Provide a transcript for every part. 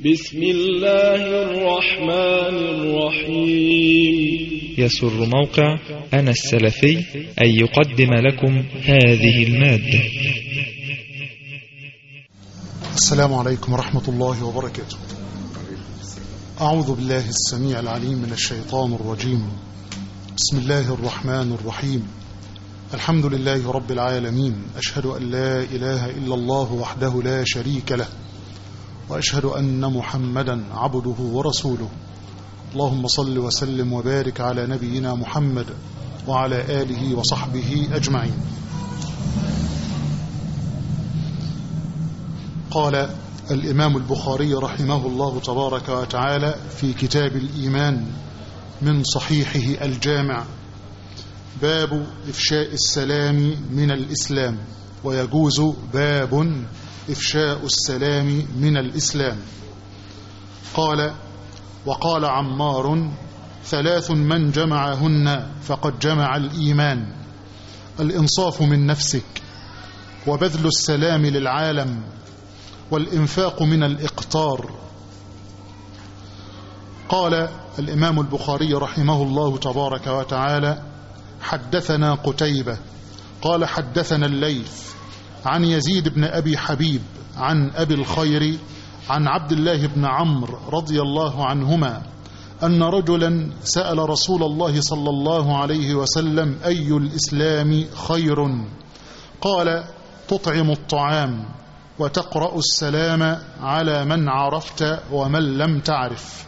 بسم الله الرحمن الرحيم يسر موقع أنا السلفي أن يقدم لكم هذه المادة السلام عليكم ورحمة الله وبركاته أعوذ بالله السميع العليم من الشيطان الرجيم بسم الله الرحمن الرحيم الحمد لله رب العالمين أشهد أن لا إله إلا الله وحده لا شريك له وأشهد أن محمدا عبده ورسوله اللهم صل وسلم وبارك على نبينا محمد وعلى آله وصحبه أجمعين قال الإمام البخاري رحمه الله تبارك وتعالى في كتاب الإيمان من صحيحه الجامع باب إفشاء السلام من الإسلام ويجوز باب إفشاء السلام من الإسلام قال وقال عمار ثلاث من جمعهن فقد جمع الإيمان الإنصاف من نفسك وبذل السلام للعالم والإنفاق من الإقتار قال الإمام البخاري رحمه الله تبارك وتعالى حدثنا قتيبة قال حدثنا الليث عن يزيد بن أبي حبيب عن أبي الخير عن عبد الله بن عمرو رضي الله عنهما أن رجلا سأل رسول الله صلى الله عليه وسلم أي الإسلام خير قال تطعم الطعام وتقرأ السلام على من عرفت ومن لم تعرف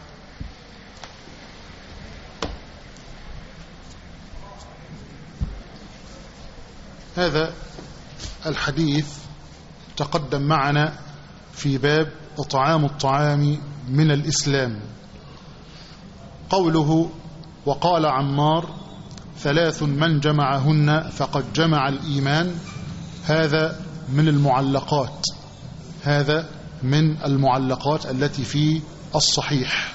هذا الحديث تقدم معنا في باب إطعام الطعام من الإسلام قوله وقال عمار ثلاث من جمعهن فقد جمع الإيمان هذا من المعلقات هذا من المعلقات التي في الصحيح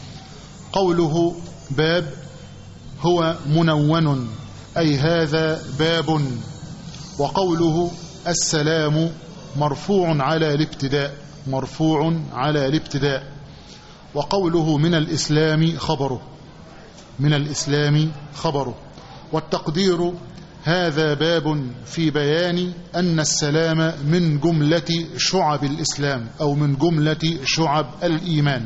قوله باب هو منون أي هذا باب وقوله السلام مرفوع على الابتداء مرفوع على الابتداء وقوله من الإسلام خبره من الإسلام خبره والتقدير هذا باب في بيان أن السلام من جملة شعب الإسلام أو من جملة شعب الإيمان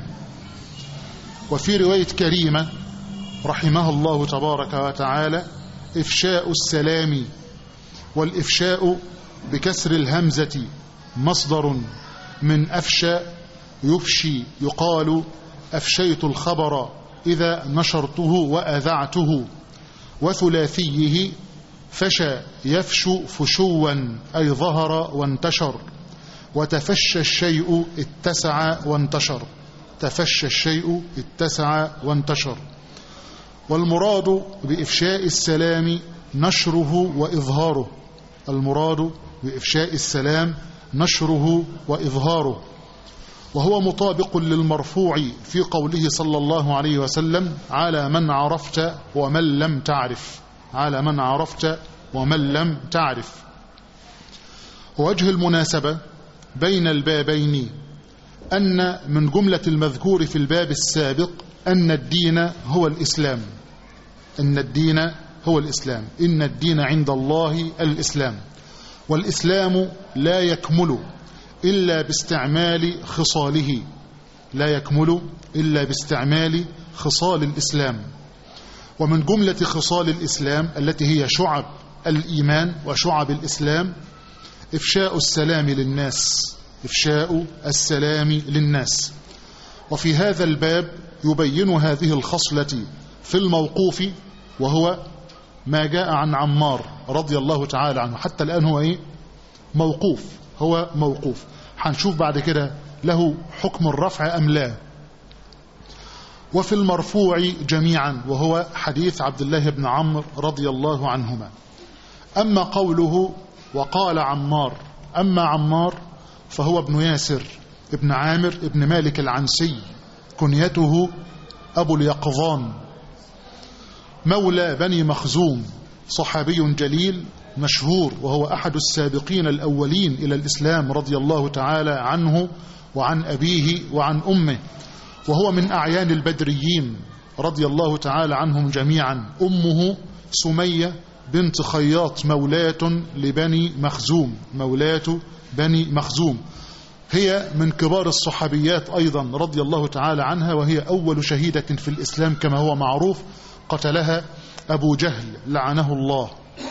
وفي رواية كريمة رحمه الله تبارك وتعالى إفشاء السلام والإفشاء بكسر الهمزة مصدر من أفشى يفشي يقال أفشيت الخبر إذا نشرته وأذعته وثلاثيه فشى يفشو فشوا أي ظهر وانتشر وتفشى الشيء اتسع وانتشر تفشى الشيء اتسع وانتشر والمراد بإفشاء السلام نشره وإظهاره المراد بإفشاء السلام نشره وإظهاره وهو مطابق للمرفوع في قوله صلى الله عليه وسلم على من عرفت ومن لم تعرف على من عرفت ومن لم تعرف وجه المناسبة بين البابين أن من جملة المذكور في الباب السابق أن الدين هو الإسلام أن الدين هو الإسلام إن الدين عند الله الإسلام والإسلام لا يكمل إلا باستعمال خصاله لا يكمل إلا باستعمال خصال الإسلام ومن جملة خصال الإسلام التي هي شعب الإيمان وشعب الإسلام إفشاء السلام للناس إفشاء السلام للناس وفي هذا الباب يبين هذه الخصلة في الموقوف وهو ما جاء عن عمار رضي الله تعالى عنه حتى الآن هو إيه؟ موقوف هو موقوف هنشوف بعد كده له حكم الرفع أم لا وفي المرفوع جميعا وهو حديث عبد الله بن عمرو رضي الله عنهما أما قوله وقال عمار أما عمار فهو ابن ياسر ابن عامر ابن مالك العنسي كنيته أبو اليقظان مولى بني مخزوم صحابي جليل مشهور وهو أحد السابقين الأولين إلى الإسلام رضي الله تعالى عنه وعن أبيه وعن أمه وهو من أعيان البدريين رضي الله تعالى عنهم جميعا أمه سمية بنت خياط مولاة لبني مخزوم مولاة بني مخزوم هي من كبار الصحابيات أيضا رضي الله تعالى عنها وهي أول شهيدة في الإسلام كما هو معروف قتلها أبو جهل لعنه الله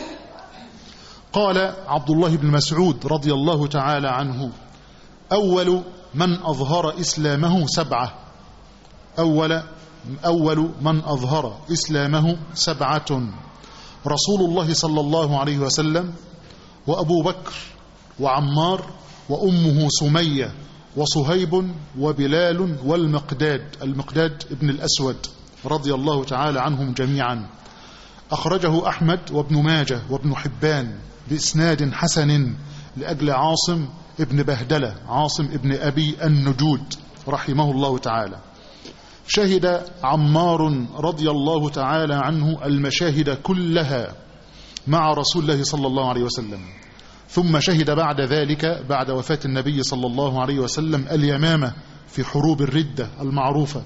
قال عبد الله بن مسعود رضي الله تعالى عنه أول من أظهر إسلامه سبعة أول أول من أظهر إسلامه سبعة رسول الله صلى الله عليه وسلم وأبو بكر وعمار وأمه سمية وصهيب وبلال والمقداد المقداد ابن الأسود رضي الله تعالى عنهم جميعا أخرجه أحمد وابن ماجه وابن حبان بإسناد حسن لأجل عاصم ابن بهدلة عاصم ابن أبي النجود رحمه الله تعالى شهد عمار رضي الله تعالى عنه المشاهد كلها مع رسول الله صلى الله عليه وسلم ثم شهد بعد ذلك بعد وفاة النبي صلى الله عليه وسلم اليمامة في حروب الردة المعروفة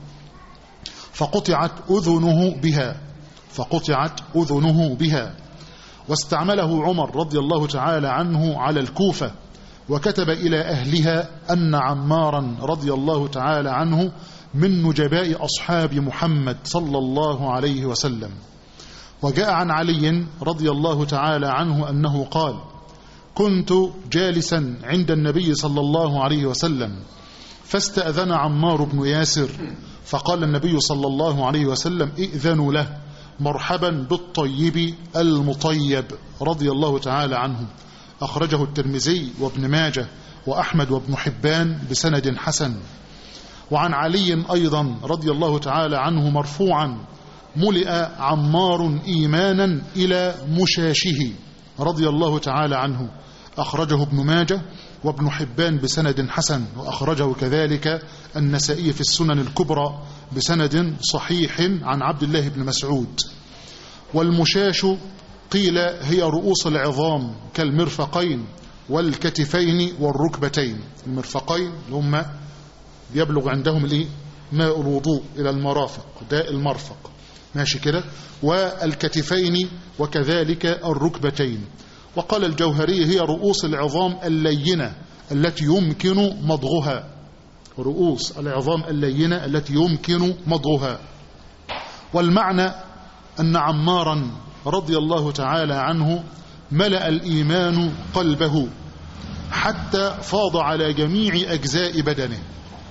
فقطعت أذنه بها فقطعت أذنه بها واستعمله عمر رضي الله تعالى عنه على الكوفة وكتب إلى أهلها أن عمارا رضي الله تعالى عنه من نجباء أصحاب محمد صلى الله عليه وسلم وجاء عن علي رضي الله تعالى عنه أنه قال كنت جالسا عند النبي صلى الله عليه وسلم فاستأذن عمار بن ياسر فقال النبي صلى الله عليه وسلم ائذنوا له مرحبا بالطيب المطيب رضي الله تعالى عنه أخرجه الترمذي وابن ماجه وأحمد وابن حبان بسند حسن وعن علي أيضا رضي الله تعالى عنه مرفوعا ملئ عمار إيمانا إلى مشاشه رضي الله تعالى عنه أخرجه ابن ماجه وابن حبان بسند حسن وأخرجه كذلك النسائي في السنن الكبرى بسند صحيح عن عبد الله بن مسعود والمشاش قيل هي رؤوس العظام كالمرفقين والكتفين والركبتين المرفقين هم يبلغ عندهم الايه ماء الوضوء إلى المرافق داء المرفق ماشي كده والكتفين وكذلك الركبتين وقال الجوهري هي رؤوس العظام اللينة التي يمكن مضغها رؤوس العظام اللينة التي يمكن مضغها والمعنى أن عمارا رضي الله تعالى عنه ملأ الإيمان قلبه حتى فاض على جميع أجزاء بدنه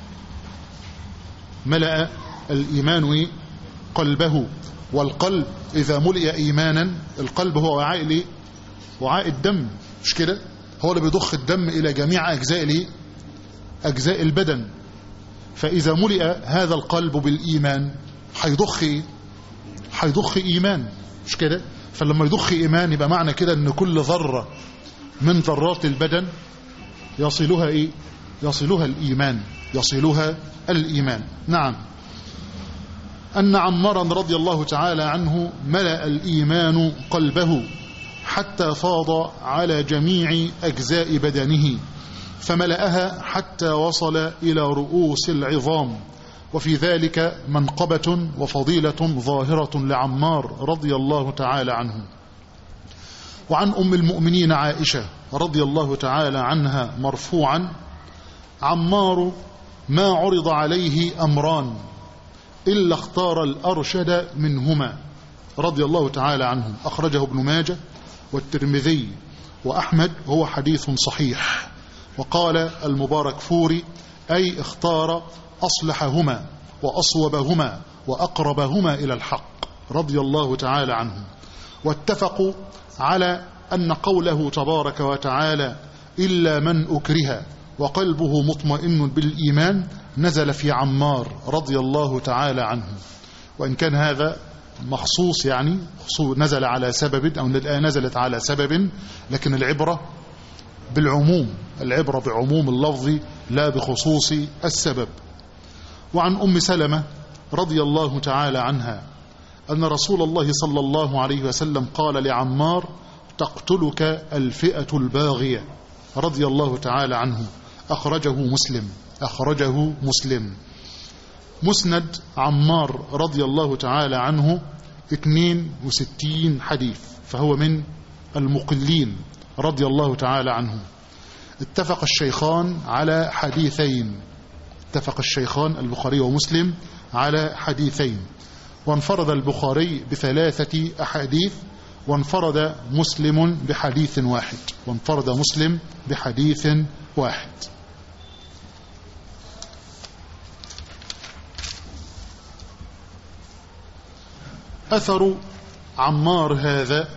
ملأ الإيمان قلبه والقلب إذا ملئ إيمانا القلب هو وعاء ليه وعاء الدم مش كده هو اللي بيضخ الدم إلى جميع أجزاء ليه أجزاء البدن فإذا ملئ هذا القلب بالإيمان هيضخ إيه هيضخ إيمان مش كده فلما يضخ إيمان يبقى معنى كده أن كل ذرة من ذرات البدن يصلها إيه يصلها الإيمان يصلها الإيمان نعم أن عمارا رضي الله تعالى عنه ملأ الإيمان قلبه حتى فاض على جميع أجزاء بدنه فملأها حتى وصل إلى رؤوس العظام وفي ذلك منقبة وفضيلة ظاهرة لعمار رضي الله تعالى عنه وعن أم المؤمنين عائشة رضي الله تعالى عنها مرفوعا عمار ما عرض عليه أمران إلا اختار الأرشد منهما رضي الله تعالى عنه أخرجه ابن ماجه والترمذي وأحمد هو حديث صحيح وقال المبارك فوري أي اختار أصلحهما وأصوبهما وأقربهما إلى الحق رضي الله تعالى عنه واتفقوا على أن قوله تبارك وتعالى إلا من أكره وقلبه مطمئن بالإيمان نزل في عمار رضي الله تعالى عنه وإن كان هذا مخصوص يعني نزل على سبب أو الآية نزلت على سبب لكن العبرة بالعموم العبرة بعموم اللفظ لا بخصوص السبب وعن أم سلمة رضي الله تعالى عنها أن رسول الله صلى الله عليه وسلم قال لعمار تقتلك الفئة الباغية رضي الله تعالى عنه أخرجه مسلم أخرجه مسلم مسند عمار رضي الله تعالى عنه 62 حديث فهو من المقلين رضي الله تعالى عنه اتفق الشيخان على حديثين اتفق الشيخان البخاري ومسلم على حديثين وانفرد البخاري بثلاثة أحاديث وانفرد مسلم بحديث واحد وانفرد مسلم بحديث واحد أثر عمار هذا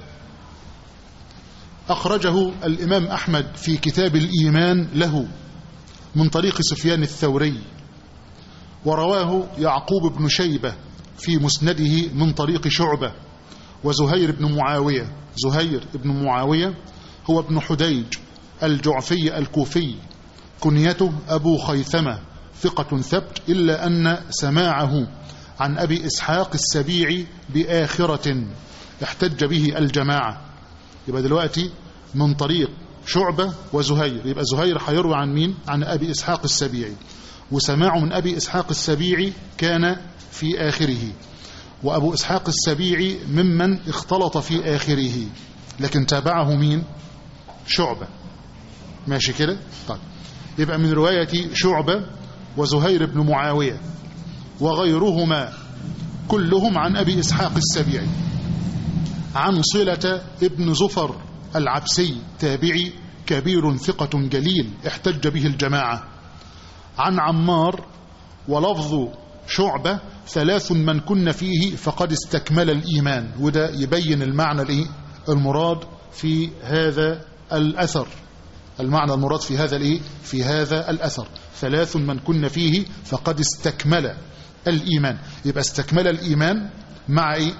أخرجه الإمام أحمد في كتاب الإيمان له من طريق سفيان الثوري ورواه يعقوب بن شيبة في مسنده من طريق شعبة وزهير بن معاوية زهير بن معاوية هو ابن حديج الجعفي الكوفي كنيته أبو خيثمة ثقة ثبت إلا أن سماعه عن أبي إسحاق السبيعي بآخرة احتج به الجماعة يبقى دلوقتي من طريق شعبة وزهير يبقى زهير هيروي عن مين عن أبي إسحاق السبيعي وسماعه من أبي إسحاق السبيعي كان في آخره وأبو إسحاق السبيعي ممن اختلط في آخره لكن تابعه مين شعبة ماشي كده طيب يبقى من رواية شعبة وزهير بن معاوية وغيرهما كلهم عن أبي إسحاق السبيعي عن صلة ابن زفر العبسي تابعي كبير ثقة جليل احتج به الجماعة عن عمار ولفظ شعبة ثلاث من كن فيه فقد استكمل الإيمان وده يبين المعنى الإيه؟ المراد في هذا الأثر المعنى المراد في هذا الإيه؟ في هذا الأثر ثلاث من كن فيه فقد استكمل الإيمان يبقى استكمل الإيمان مع إيه؟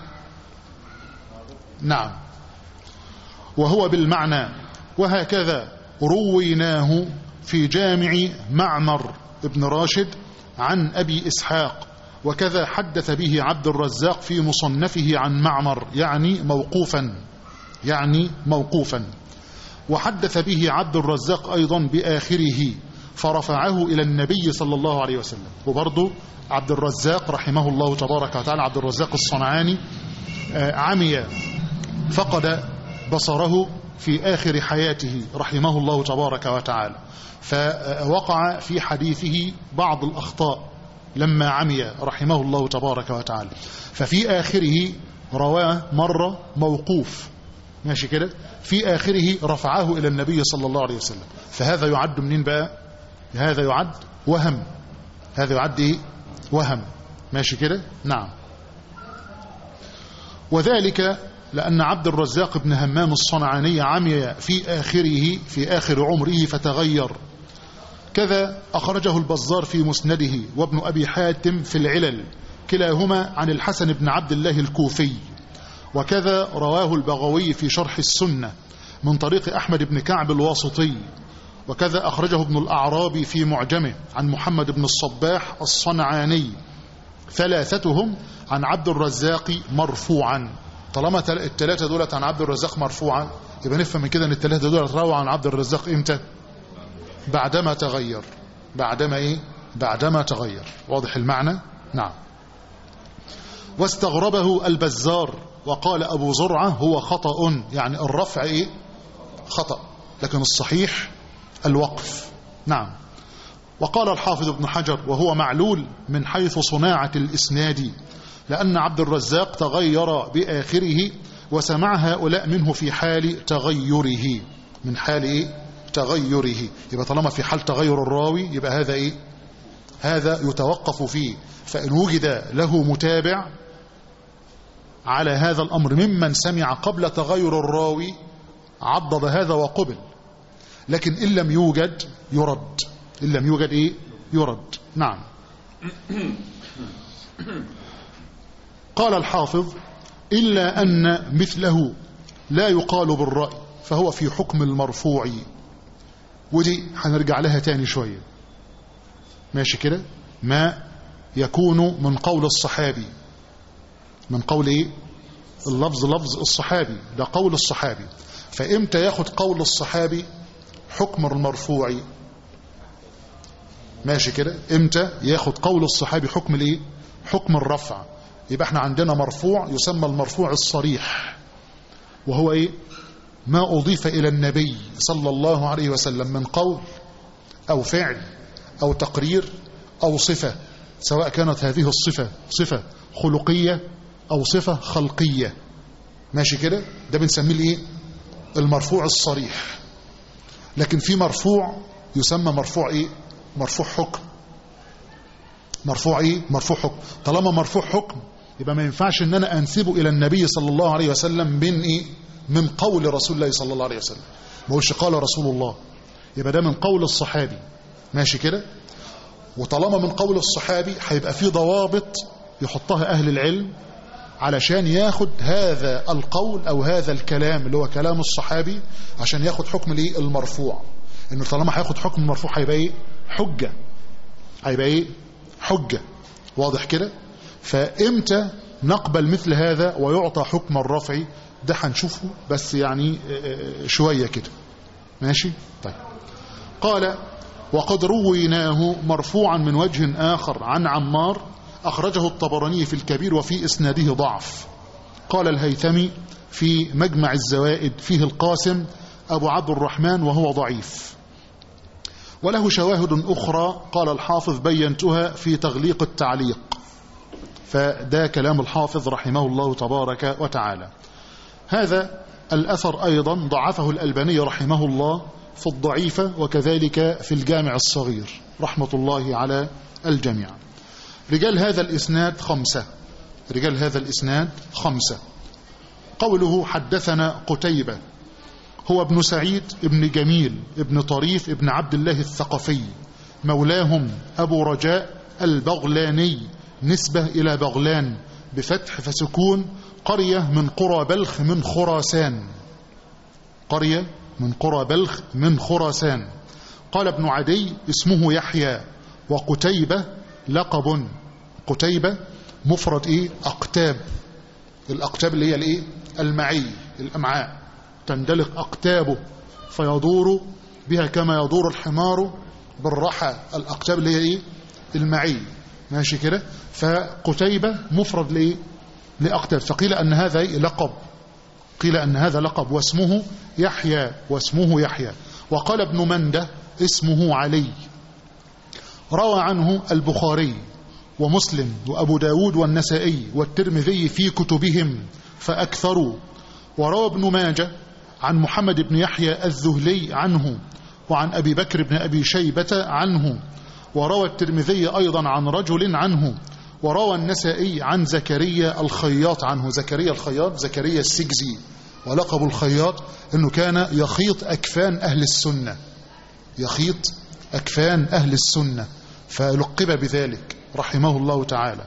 نعم وهو بالمعنى وهكذا رويناه في جامع معمر ابن راشد عن أبي إسحاق وكذا حدث به عبد الرزاق في مصنفه عن معمر يعني موقوفا يعني موقوفا وحدث به عبد الرزاق أيضا بآخره فرفعه إلى النبي صلى الله عليه وسلم وبرضه عبد الرزاق رحمه الله تبارك وتعالى عبد الرزاق الصنعاني عمي فقد بصره في آخر حياته رحمه الله تبارك وتعالى فوقع في حديثه بعض الأخطاء لما عمي رحمه الله تبارك وتعالى ففي آخره رواه مرة موقوف ماشي كده في آخره رفعه إلى النبي صلى الله عليه وسلم فهذا يعد منين بقى هذا يعد وهم هذا يعد إيه وهم ماشي كده نعم وذلك لأن عبد الرزاق بن همام الصنعاني عمي في آخره في آخر عمره فتغير كذا أخرجه البزار في مسنده وابن أبي حاتم في العلل كلاهما عن الحسن بن عبد الله الكوفي وكذا رواه البغوي في شرح السنة من طريق أحمد بن كعب الواسطي وكذا أخرجه ابن الأعرابي في معجمه عن محمد بن الصباح الصنعاني ثلاثتهم عن عبد الرزاق مرفوعا طالما الثلاثة دولت عن عبد الرزاق مرفوعا يبقى نفهم من كده ان الثلاثة دولت روى عن عبد الرزاق امتى بعدما تغير بعدما ايه بعدما تغير واضح المعنى نعم واستغربه البزار وقال أبو زرعة هو خطأ يعني الرفع ايه خطأ لكن الصحيح الوقف نعم وقال الحافظ ابن حجر وهو معلول من حيث صناعة الإسناد لأن عبد الرزاق تغير بآخره وسمع هؤلاء منه في حال تغيره من حال إيه؟ تغيره يبقى طالما في حال تغير الراوي يبقى هذا إيه؟ هذا يتوقف فيه فإن وجد له متابع على هذا الأمر ممن سمع قبل تغير الراوي عضد هذا وقبل لكن إن لم يوجد يرد إن لم يوجد إيه؟ يرد نعم قال الحافظ إلا أن مثله لا يقال بالرأي فهو في حكم المرفوع ودي هنرجع لها تاني شوية ماشي كده ما يكون من قول الصحابي من قول ايه اللفظ لفظ الصحابي ده قول الصحابي فامتى ياخد قول الصحابي حكم المرفوع ماشي كده امتى ياخد قول الصحابي حكم الايه حكم الرفع يبقى احنا عندنا مرفوع يسمى المرفوع الصريح وهو ايه ما اضيف الى النبي صلى الله عليه وسلم من قول او فعل او تقرير او صفة سواء كانت هذه الصفة صفة خلقية او صفة خلقية ماشي كده ده بنسميه الايه المرفوع الصريح لكن في مرفوع يسمى مرفوع ايه مرفوع حكم مرفوع ايه مرفوع حكم طالما مرفوع حكم يبقى ما ينفعش ان انا انسبه الى النبي صلى الله عليه وسلم من ايه من قول رسول الله صلى الله عليه وسلم ما هوش قال رسول الله يبقى ده من قول الصحابي ماشي كده وطالما من قول الصحابي هيبقى في ضوابط يحطها اهل العلم علشان ياخد هذا القول او هذا الكلام اللي هو كلام الصحابي عشان ياخد حكم الايه المرفوع انه طالما هياخد حكم المرفوع هيبقى ايه حجه هيبقى ايه حجه واضح كده فامتى نقبل مثل هذا ويعطى حكم الرفع ده هنشوفه بس يعني شويه كده ماشي طيب قال وقد رويناه مرفوعا من وجه آخر عن عمار أخرجه الطبراني في الكبير وفي إسناده ضعف قال الهيثمي في مجمع الزوائد فيه القاسم أبو عبد الرحمن وهو ضعيف وله شواهد أخرى قال الحافظ بينتها في تغليق التعليق فده كلام الحافظ رحمه الله تبارك وتعالى هذا الأثر أيضا ضعفه الألباني رحمه الله في الضعيفة وكذلك في الجامع الصغير رحمة الله على الجميع رجال هذا الإسناد خمسة رجال هذا الإسناد خمسة قوله حدثنا قتيبة هو ابن سعيد ابن جميل ابن طريف ابن عبد الله الثقفي مولاهم أبو رجاء البغلاني نسبة إلى بغلان بفتح فسكون قرية من قرى بلخ من خراسان قرية من قرى بلخ من خراسان قال ابن عدي اسمه يحيى وقتيبة لقب قتيبة مفرد ايه اقتاب الاقتاب اللي هي الايه المعي الامعاء تندلق اقتابه فيدور بها كما يدور الحمار بالرحى الاقتاب اللي هي ايه المعي ماشي كده فقتيبة مفرد لايه لاقتاب فقيل ان هذا إيه؟ لقب قيل أن هذا لقب واسمه يحيى واسمه يحيى وقال ابن منده اسمه علي روى عنه البخاري ومسلم وأبو داود والنسائي والترمذي في كتبهم فأكثروا وروى ابن ماجه عن محمد بن يحيى الذهلي عنه وعن أبي بكر بن أبي شيبة عنه وروى الترمذي أيضا عن رجل عنه وروى النسائي عن زكريا الخياط عنه زكريا الخياط زكريا السجزي ولقب الخياط أنه كان يخيط أكفان أهل السنة يخيط أكفان أهل السنة فلقب بذلك رحمه الله تعالى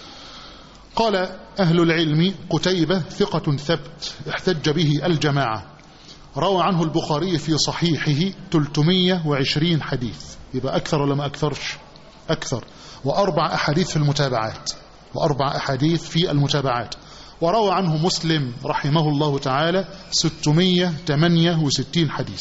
قال أهل العلم قتيبة ثقة ثبت احتج به الجماعة روى عنه البخاري في صحيحه 320 حديث يبقى أكثر ولا ما أكثرش أكثر وأربع أحاديث في المتابعات وأربع أحاديث في المتابعات وروى عنه مسلم رحمه الله تعالى 668 حديث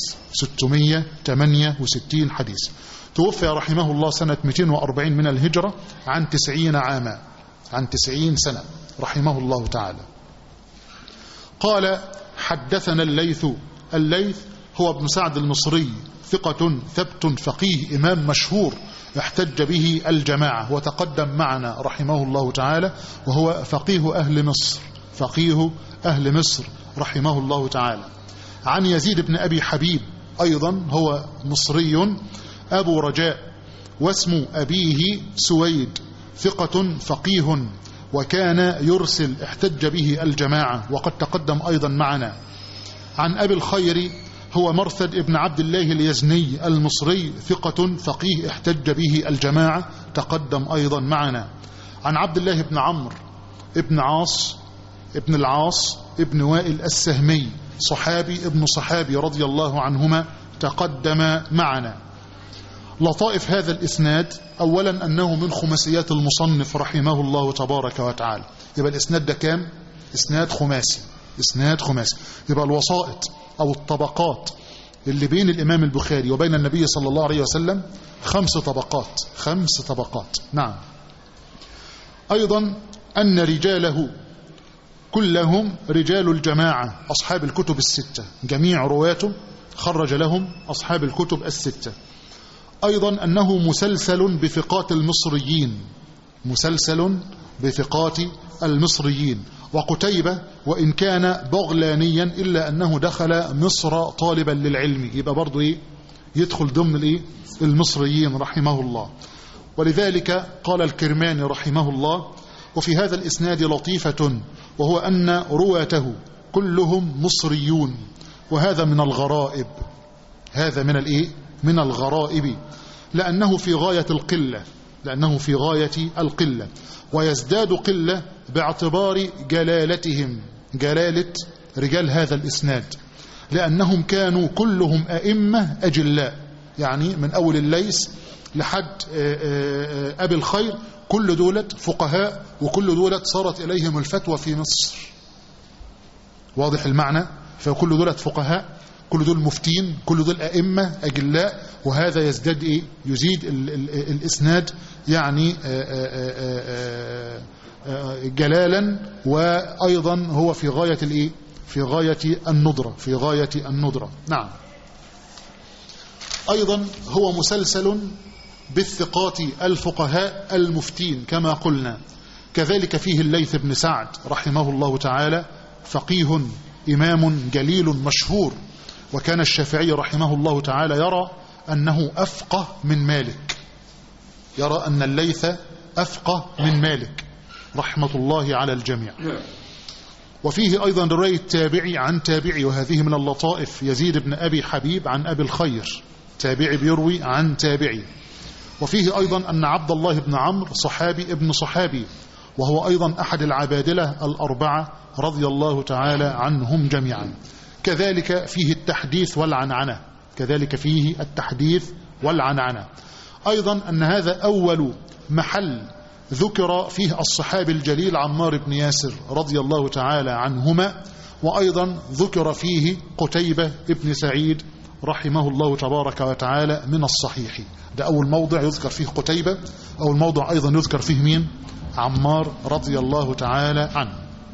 668 حديث توفي رحمه الله سنة 240 من الهجرة عن 90 عاما عن 90 سنة رحمه الله تعالى قال حدثنا الليث الليث هو ابن سعد المصري ثقة ثبت فقيه إمام مشهور احتج به الجماعة وتقدم معنا رحمه الله تعالى وهو فقيه أهل مصر فقيه أهل مصر رحمه الله تعالى عن يزيد بن أبي حبيب أيضا هو مصري أبو رجاء واسم أبيه سويد ثقة فقيه وكان يرسل احتج به الجماعة وقد تقدم أيضا معنا عن أبي الخير هو مرثد ابن عبد الله اليزني المصري ثقة فقيه احتج به الجماعة تقدم أيضا معنا عن عبد الله بن عمرو ابن عاص ابن العاص ابن وائل السهمي صحابي ابن صحابي رضي الله عنهما تقدم معنا لطائف هذا الإسناد أولا أنه من خماسيات المصنف رحمه الله تبارك وتعالى يبقى الإسناد ده كام؟ إسناد خماسي إسناد خماسي يبقى الوسائط أو الطبقات اللي بين الإمام البخاري وبين النبي صلى الله عليه وسلم خمس طبقات خمس طبقات نعم أيضا أن رجاله كلهم رجال الجماعة أصحاب الكتب الستة جميع رواته خرج لهم أصحاب الكتب الستة أيضا أنه مسلسل بثقات المصريين مسلسل بثقات المصريين وقتيبة وإن كان بغلانيا إلا أنه دخل مصر طالبا للعلم يبقى برضو إيه يدخل ضمن الإيه المصريين رحمه الله ولذلك قال الكرماني رحمه الله وفي هذا الإسناد لطيفة وهو أن رواته كلهم مصريون وهذا من الغرائب هذا من الإيه من الغرائب لأنه في غاية القلة لأنه في غاية القلة ويزداد قلة باعتبار جلالتهم جلالة رجال هذا الإسناد لأنهم كانوا كلهم أئمة أجلاء يعني من أول الليس لحد أبي الخير كل دولة فقهاء وكل دولة صارت إليهم الفتوى في مصر واضح المعنى فكل دولة فقهاء كل دول مفتين كل دول أئمة أجلاء وهذا يزداد إيه يزيد ال ال الإسناد يعني جلالا وأيضا هو في غاية الإيه في غاية الندرة في غاية الندرة نعم أيضا هو مسلسل بالثقات الفقهاء المفتين كما قلنا كذلك فيه الليث بن سعد رحمه الله تعالى فقيه إمام جليل مشهور وكان الشافعي رحمه الله تعالى يرى أنه أفقه من مالك يرى أن الليث أفقه من مالك رحمة الله على الجميع وفيه أيضا رواية تابعي عن تابعي وهذه من اللطائف يزيد بن أبي حبيب عن أبي الخير تابعي بيروي عن تابعي وفيه أيضا أن عبد الله بن عمرو صحابي ابن صحابي وهو أيضا أحد العبادلة الأربعة رضي الله تعالى عنهم جميعا كذلك فيه التحديث والعنعنة كذلك فيه التحديث والعنعنة أيضا أن هذا أول محل ذكر فيه الصحابي الجليل عمار بن ياسر رضي الله تعالى عنهما وأيضا ذكر فيه قتيبة ابن سعيد رحمه الله تبارك وتعالى من الصحيح ده أول موضع يذكر فيه قتيبة أول موضع أيضا يذكر فيه مين عمار رضي الله تعالى عنه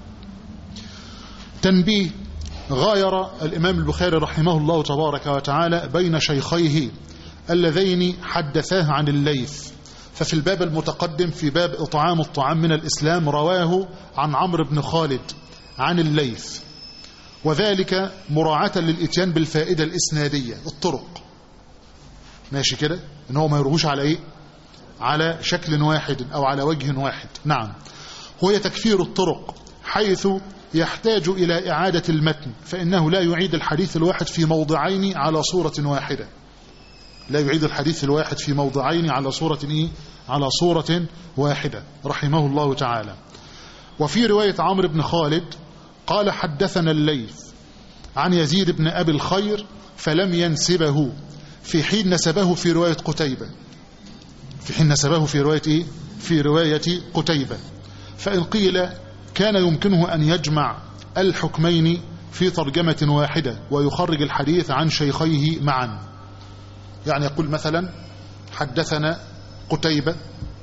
تنبيه غاير الإمام البخاري رحمه الله تبارك وتعالى بين شيخيه اللذين حدثاه عن الليث ففي الباب المتقدم في باب إطعام الطعام من الإسلام رواه عن عمرو بن خالد عن الليث وذلك مراعاة للإتيان بالفائدة الإسنادية الطرق ماشي كده إن هو ما يروهوش على إيه على شكل واحد أو على وجه واحد نعم وهي تكفير الطرق حيث يحتاج إلى إعادة المتن فإنه لا يعيد الحديث الواحد في موضعين على صورة واحدة لا يعيد الحديث الواحد في موضعين على صورة إيه؟ على صورة واحدة رحمه الله تعالى وفي رواية عمرو بن خالد قال حدثنا الليث عن يزيد بن أبي الخير فلم ينسبه في حين نسبه في رواية قتيبة في حين نسبه في رواية إيه؟ في رواية قتيبة فإن قيل كان يمكنه أن يجمع الحكمين في ترجمة واحدة ويخرج الحديث عن شيخيه معا يعني يقول مثلا حدثنا قتيبة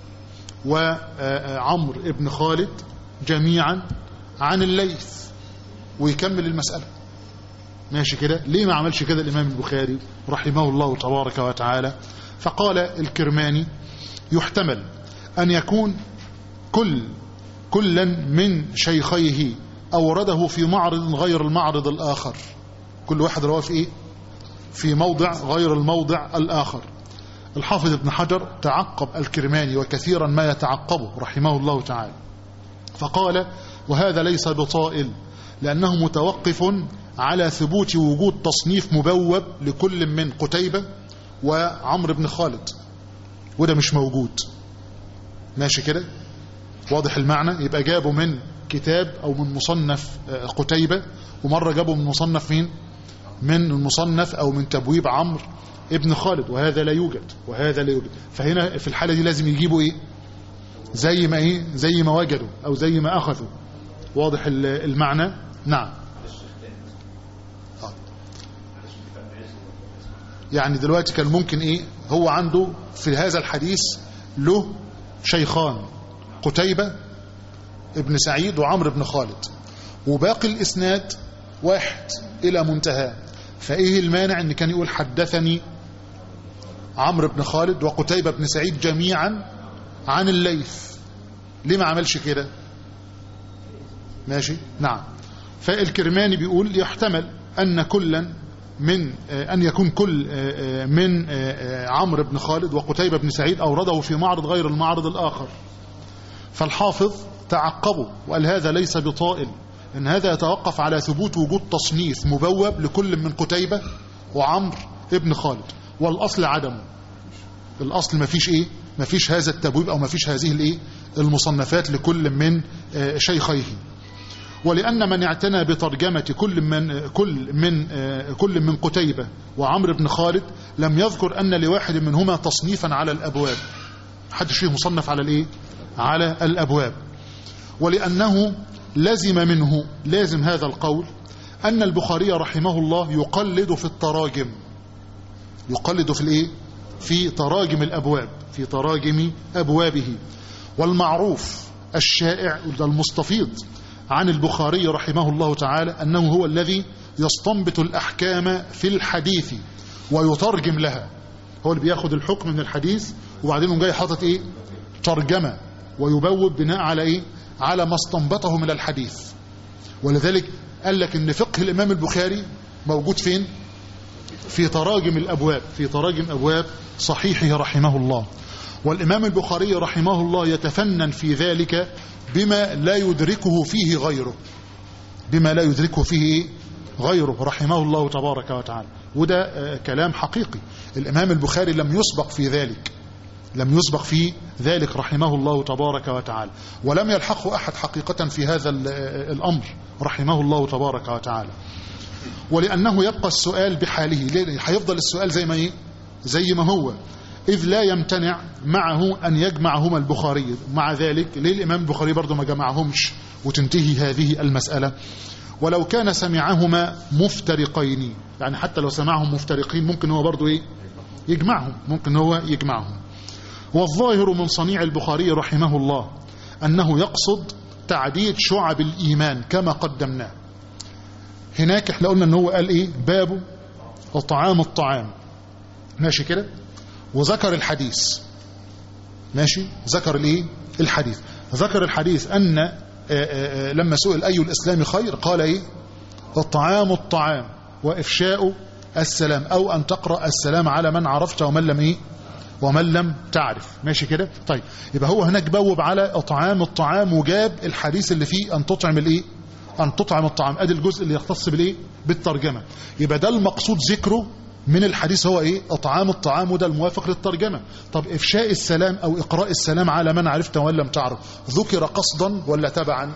وعمر ابن خالد جميعا عن الليث ويكمل المسألة ماشي كده ليه ما عملش كده الإمام البخاري رحمه الله تبارك وتعالى فقال الكرماني يحتمل أن يكون كل كلا من شيخيه أورده في معرض غير المعرض الآخر كل واحد رواه في إيه في موضع غير الموضع الآخر الحافظ ابن حجر تعقب الكرماني وكثيرا ما يتعقبه رحمه الله تعالى فقال وهذا ليس بطائل لأنه متوقف على ثبوت وجود تصنيف مبوب لكل من قتيبة وعمر بن خالد وده مش موجود ماشي كده واضح المعنى يبقى جابوا من كتاب أو من مصنف قتيبة ومرة جابوا من مصنف مين من المصنف أو من تبويب عمرو ابن خالد وهذا لا يوجد وهذا لا يوجد فهنا في الحالة دي لازم يجيبوا إيه زي ما إيه زي ما وجدوا أو زي ما أخذوا واضح المعنى نعم يعني دلوقتي كان ممكن ايه هو عنده في هذا الحديث له شيخان قتيبة ابن سعيد وعمرو بن خالد وباقي الاسناد واحد الى منتهى فايه المانع ان كان يقول حدثني عمرو بن خالد وقتيبة بن سعيد جميعا عن الليث ليه ما عملش كده ماشي نعم فالكرماني بيقول يحتمل أن كلا من أن يكون كل من عمرو بن خالد وقتيبة بن سعيد أورده في معرض غير المعرض الآخر فالحافظ تعقبه وقال هذا ليس بطائل إن هذا يتوقف على ثبوت وجود تصنيف مبوب لكل من قتيبة وعمرو ابن خالد والأصل عدمه الأصل ما فيش إيه ما فيش هذا التبويب أو ما فيش هذه الإيه المصنفات لكل من شيخيه ولأن من اعتنى بترجمة كل من كل من كل من قتيبة وعمرو بن خالد لم يذكر أن لواحد منهما تصنيفا على الأبواب حدش فيه مصنف على الإيه على الأبواب ولأنه لزم منه لازم هذا القول أن البخاري رحمه الله يقلد في التراجم يقلد في الإيه في تراجم الأبواب في تراجم أبوابه والمعروف الشائع المستفيض عن البخاري رحمه الله تعالى أنه هو الذي يستنبط الأحكام في الحديث ويترجم لها هو اللي بياخد الحكم من الحديث وبعدين جاي حاطط إيه ترجمة ويبوب بناء على إيه على ما استنبطه من الحديث ولذلك قال لك ان فقه الإمام البخاري موجود فين في تراجم الأبواب في تراجم أبواب صحيحه رحمه الله والإمام البخاري رحمه الله يتفنن في ذلك بما لا يدركه فيه غيره بما لا يدركه فيه غيره رحمه الله تبارك وتعالى وده كلام حقيقي الإمام البخاري لم يسبق في ذلك لم يسبق في ذلك رحمه الله تبارك وتعالى ولم يلحقه أحد حقيقة في هذا الأمر رحمه الله تبارك وتعالى ولأنه يبقى السؤال بحاله هيفضل السؤال زي ما ايه زي ما هو إذ لا يمتنع معه أن يجمعهما البخاري مع ذلك ليه الإمام البخاري برضو ما جمعهمش وتنتهي هذه المسألة ولو كان سمعهما مفترقين يعني حتى لو سمعهم مفترقين ممكن هو برضو إيه يجمعهم ممكن هو يجمعهم والظاهر من صنيع البخاري رحمه الله أنه يقصد تعديد شعب الإيمان كما قدمناه هناك احنا قلنا ان هو قال ايه باب وطعام الطعام ماشي كده وذكر الحديث ماشي ذكر الايه الحديث ذكر الحديث ان آآ آآ لما سئل اي الاسلام خير قال ايه الطعام الطعام وافشاء السلام او ان تقرا السلام على من عرفت ومن لم ايه ومن لم تعرف ماشي كده طيب يبقى هو هناك بوب على اطعام الطعام وجاب الحديث اللي فيه ان تطعم الايه ان تطعم الطعام ادي الجزء اللي يختص بالايه بالترجمه يبقى ده المقصود ذكره من الحديث هو ايه اطعام الطعام وده الموافق للترجمه طب افشاء السلام او اقراء السلام على من عرفت ومن لم تعرف ذكر قصدا ولا تبعا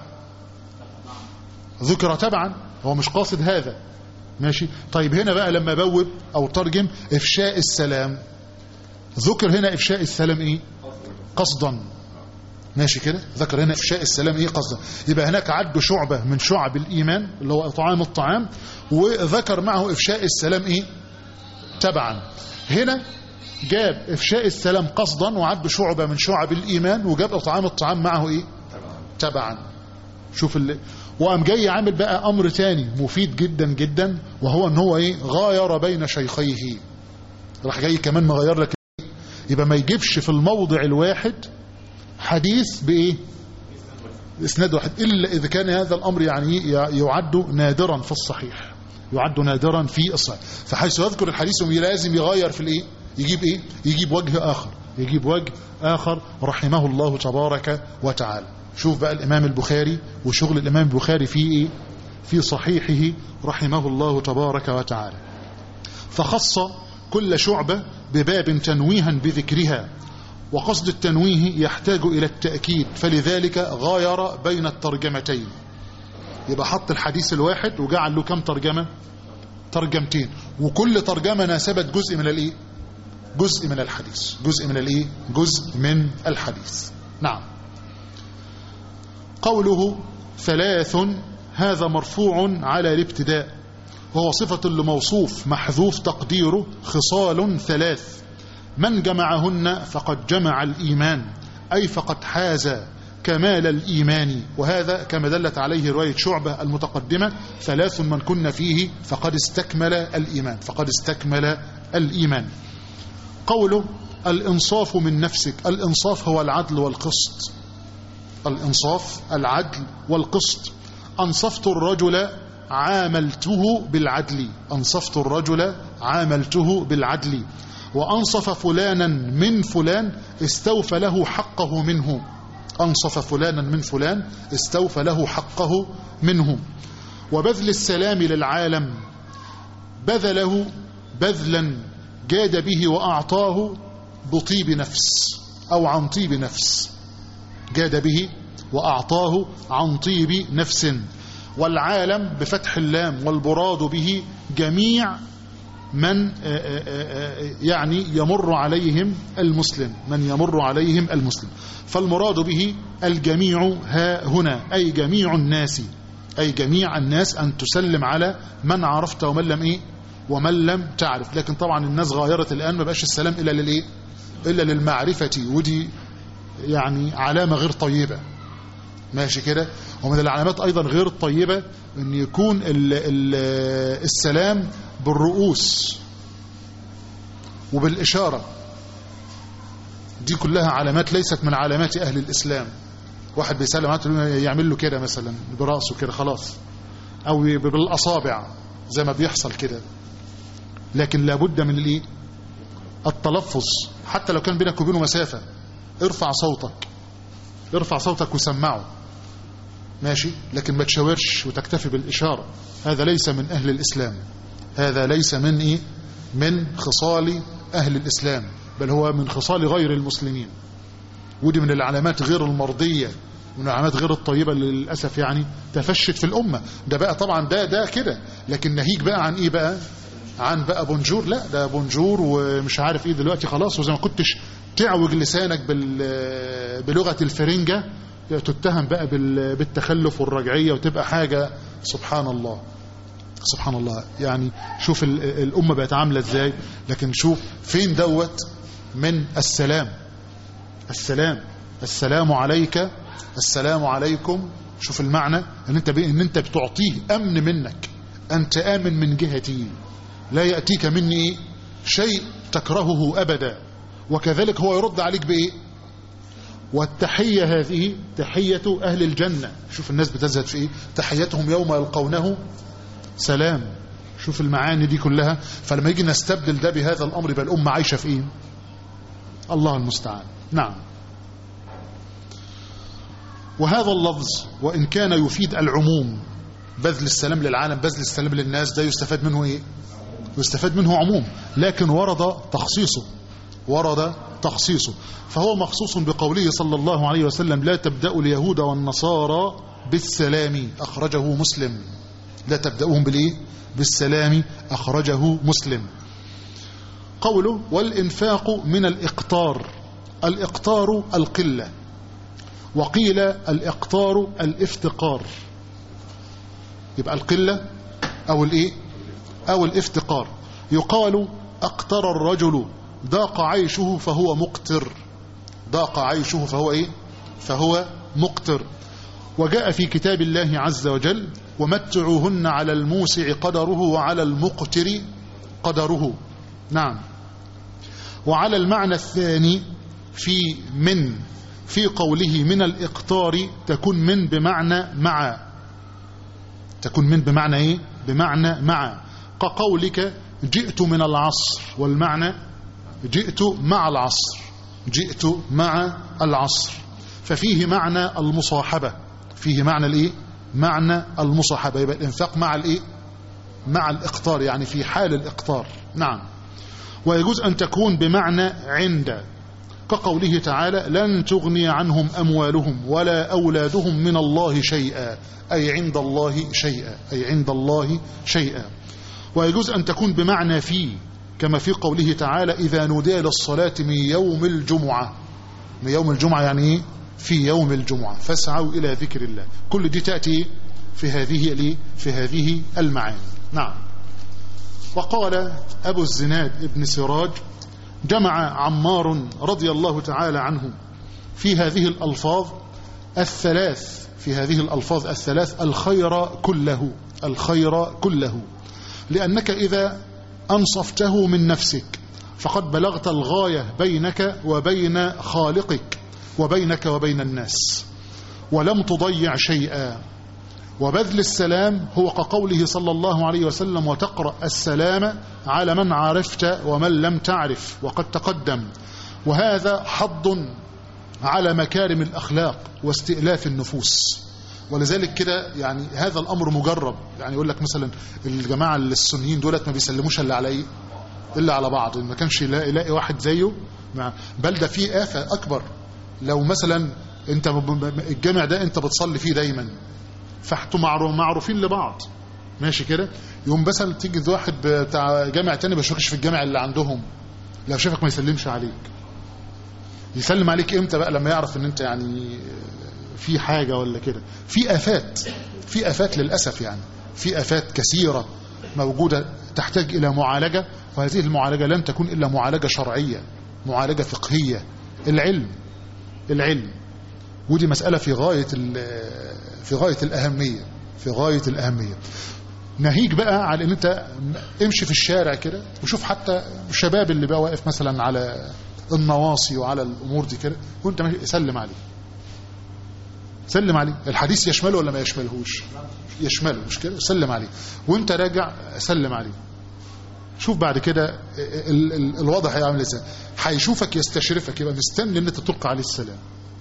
ذكر تبعا هو مش قاصد هذا ماشي طيب هنا بقى لما بوب او ترجم افشاء السلام ذكر هنا افشاء السلام ايه قصدا ماشي كده ذكر هنا افشاء السلام ايه قصدا يبقى هناك عد شعبة من شعب الايمان اللي هو اطعام الطعام وذكر معه افشاء السلام ايه تبعا هنا جاب افشاء السلام قصدا وعد شعبة من شعب الايمان وجاب اطعام الطعام معه ايه تبعا شوف اللي وقام جاي عامل بقى امر تاني مفيد جدا جدا وهو ان هو ايه غاير بين شيخيه راح جاي كمان مغير لك يبقى ما يجيبش في الموضع الواحد حديث بايه اسناد واحد الا اذا كان هذا الامر يعني يعد نادرا في الصحيح يعد نادرا في الصحيح فحيث يذكر الحديث لازم يغير في الايه يجيب ايه يجيب وجه اخر يجيب وجه اخر رحمه الله تبارك وتعالى شوف بقى الامام البخاري وشغل الامام البخاري في ايه في صحيحه رحمه الله تبارك وتعالى فخص كل شعبة بباب تنويها بذكرها وقصد التنويه يحتاج إلى التأكيد فلذلك غاير بين الترجمتين يبقى حط الحديث الواحد وجعل له كم ترجمة ترجمتين وكل ترجمة ناسبت جزء من الايه جزء من الحديث جزء من الايه جزء من الحديث نعم قوله ثلاث هذا مرفوع على الابتداء وهو صفة لموصوف محذوف تقديره خصال ثلاث من جمعهن فقد جمع الإيمان أي فقد حاز كمال الإيمان وهذا كما دلت عليه رواية شعبة المتقدمة ثلاث من كن فيه فقد استكمل الإيمان فقد استكمل الإيمان قوله الإنصاف من نفسك الإنصاف هو العدل والقسط الإنصاف العدل والقسط أنصفت الرجل عاملته بالعدل أنصفت الرجل عاملته بالعدل وأنصف فلانا من فلان استوفى له حقه منه أنصف فلانا من فلان استوفى له حقه منه وبذل السلام للعالم بذله بذلا جاد به وأعطاه بطيب نفس أو عن طيب نفس جاد به وأعطاه عن طيب نفس والعالم بفتح اللام والبراد به جميع من يعني يمر عليهم المسلم من يمر عليهم المسلم فالمراد به الجميع ها هنا أي جميع الناس أي جميع الناس أن تسلم على من عرفت ومن لم إيه ومن لم تعرف لكن طبعا الناس غايرت الآن ما بقاش السلام إلا للإيه إلا للمعرفة ودي يعني علامة غير طيبة ماشي كده ومن العلامات أيضا غير الطيبة أن يكون ال ال السلام بالرؤوس وبالإشارة دي كلها علامات ليست من علامات أهل الإسلام واحد بيسلم يعمل له كده مثلا برأسه كده خلاص أو بالأصابع زي ما بيحصل كده لكن لابد من الايه التلفظ حتى لو كان بينك وبينه مسافة ارفع صوتك ارفع صوتك وسمعه ماشي لكن ما تشاورش وتكتفي بالإشارة هذا ليس من أهل الإسلام هذا ليس من إيه من خصال أهل الإسلام بل هو من خصال غير المسلمين ودي من العلامات غير المرضية من العلامات غير الطيبة اللي للأسف يعني تفشت في الأمة ده بقى طبعا ده ده كده لكن ناهيك بقى عن إيه بقى عن بقى بونجور لا ده بونجور ومش عارف إيه دلوقتي خلاص وزي ما كنتش تعوج لسانك بال بلغة الفرنجة تتهم بقى بالتخلف والرجعية وتبقى حاجة سبحان الله سبحان الله يعني شوف الأمة بقت عاملة ازاي لكن شوف فين دوت من السلام السلام السلام عليك السلام عليكم شوف المعنى ان انت ان انت بتعطيه امن منك انت امن من جهتي لا ياتيك مني شيء تكرهه ابدا وكذلك هو يرد عليك بايه والتحيه هذه تحيه اهل الجنه شوف الناس بتزهد في ايه تحيتهم يوم يلقونه سلام شوف المعاني دي كلها فلما يجي نستبدل ده بهذا الامر يبقى الامه عايشه في ايه الله المستعان نعم وهذا اللفظ وإن كان يفيد العموم بذل السلام للعالم بذل السلام للناس ده يستفاد منه إيه يستفاد منه عموم لكن ورد تخصيصه ورد تخصيصه فهو مخصوص بقوله صلى الله عليه وسلم لا تبدأ اليهود والنصارى بالسلام أخرجه مسلم لا تبدأهم بالإيه بالسلام أخرجه مسلم قوله والإنفاق من الإقطار الإقطار القلة وقيل الإقطار الافتقار يبقى القلة أو الإيه أو الافتقار يقال أقتر الرجل ضاق عيشه فهو مقتر ضاق عيشه فهو إيه فهو مقتر وجاء في كتاب الله عز وجل ومتعوهن على الموسع قدره وعلى المقتر قدره نعم وعلى المعنى الثاني في من في قوله من الإقطار تكون من بمعنى مع تكون من بمعنى إيه بمعنى مع كقولك جئت من العصر والمعنى جئت مع العصر جئت مع العصر ففيه معنى المصاحبة فيه معنى الإيه معنى المصاحبة يبقى الإنفاق مع الإيه مع الإقطار يعني في حال الإقطار نعم ويجوز أن تكون بمعنى عند كقوله تعالى لن تغني عنهم أموالهم ولا أولادهم من الله شيئا أي عند الله شيئا أي عند الله شيئا ويجوز أن تكون بمعنى في كما في قوله تعالى إذا نودي للصلاة من يوم الجمعة من يوم الجمعة يعني إيه في يوم الجمعة فاسعوا إلى ذكر الله كل دي تأتي في هذه في هذه المعاني نعم وقال أبو الزناد ابن سراج جمع عمار رضي الله تعالى عنه في هذه الألفاظ الثلاث في هذه الألفاظ الثلاث الخير كله الخير كله لأنك إذا أنصفته من نفسك فقد بلغت الغاية بينك وبين خالقك وبينك وبين الناس ولم تضيع شيئا وبذل السلام هو كقوله صلى الله عليه وسلم وتقرأ السلام على من عرفت ومن لم تعرف وقد تقدم وهذا حض على مكارم الأخلاق واستئلاف النفوس ولذلك كده يعني هذا الأمر مجرب يعني يقول لك مثلا الجماعة السنيين دولت ما بيسلموش إلا على إيه إلا على بعض ما كانش يلاقي, يلاقي واحد زيه مع بل ده فيه آفة أكبر لو مثلا انت الجامع ده انت بتصلي فيه دايما فاحتوا معروفين لبعض ماشي كده يوم مثلا تيجي واحد بتاع جامع تاني ما يشوفكش في الجامع اللي عندهم لو شافك ما يسلمش عليك يسلم عليك امتى بقى لما يعرف ان انت يعني في حاجة ولا كده في آفات في آفات للأسف يعني في آفات كثيرة موجودة تحتاج إلى معالجة وهذه المعالجة لن تكون إلا معالجة شرعية معالجة فقهية العلم العلم ودي مسألة في غاية في غاية الأهمية في غاية الأهمية ناهيك بقى على ان انت امشي في الشارع كده وشوف حتى الشباب اللي بقى واقف مثلا على النواصي وعلى الامور دي كده وانت ماشي سلم عليه سلم عليه الحديث يشمله ولا ما يشملهوش يشمله مش كده سلم عليه وانت راجع سلم عليه شوف بعد كده ال ال الوضع هيعمل ازاي هيشوفك يستشرفك يبقى مستني ان انت تلقى عليه السلام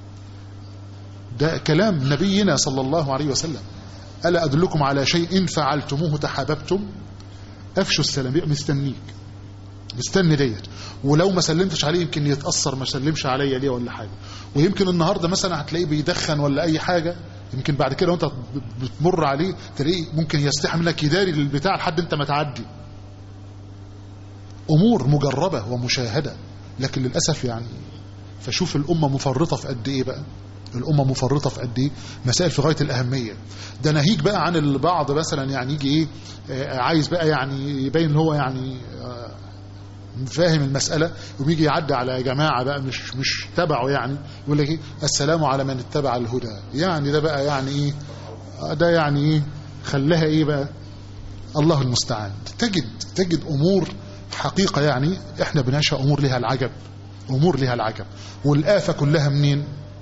ده كلام نبينا صلى الله عليه وسلم ألا أدلكم على شيء فعلتموه تحاببتم أفشوا السلام يبقى مستنيك مستني ديت ولو ما سلمتش عليه يمكن يتأثر ما سلمش عليا ليه ولا حاجة ويمكن النهاردة مثلا هتلاقيه بيدخن ولا أي حاجة يمكن بعد كده وانت بتمر عليه تلاقيه ممكن يستحي منك يداري للبتاع لحد انت ما تعدي أمور مجربة ومشاهدة لكن للأسف يعني فشوف الأمة مفرطة في قد إيه بقى الأمة مفرطة في قد إيه مسائل في غاية الأهمية ده ناهيك بقى عن البعض مثلا يعني يجي إيه آه عايز بقى يعني يبين إن هو يعني آه فاهم المسألة وبيجي يعدي على جماعة بقى مش مش تبعه يعني يقول لك إيه السلام على من اتبع الهدى يعني ده بقى يعني إيه ده يعني إيه خلاها إيه بقى الله المستعان تجد تجد أمور حقيقة يعني إحنا بنعيشها أمور لها العجب أمور لها العجب والآفة كلها منين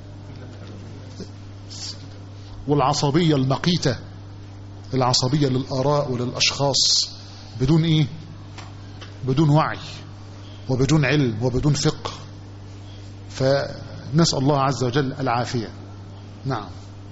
والعصبية المقيتة العصبية للآراء وللأشخاص بدون إيه بدون وعي وبدون علم وبدون فقه فنسأل الله عز وجل العافية نعم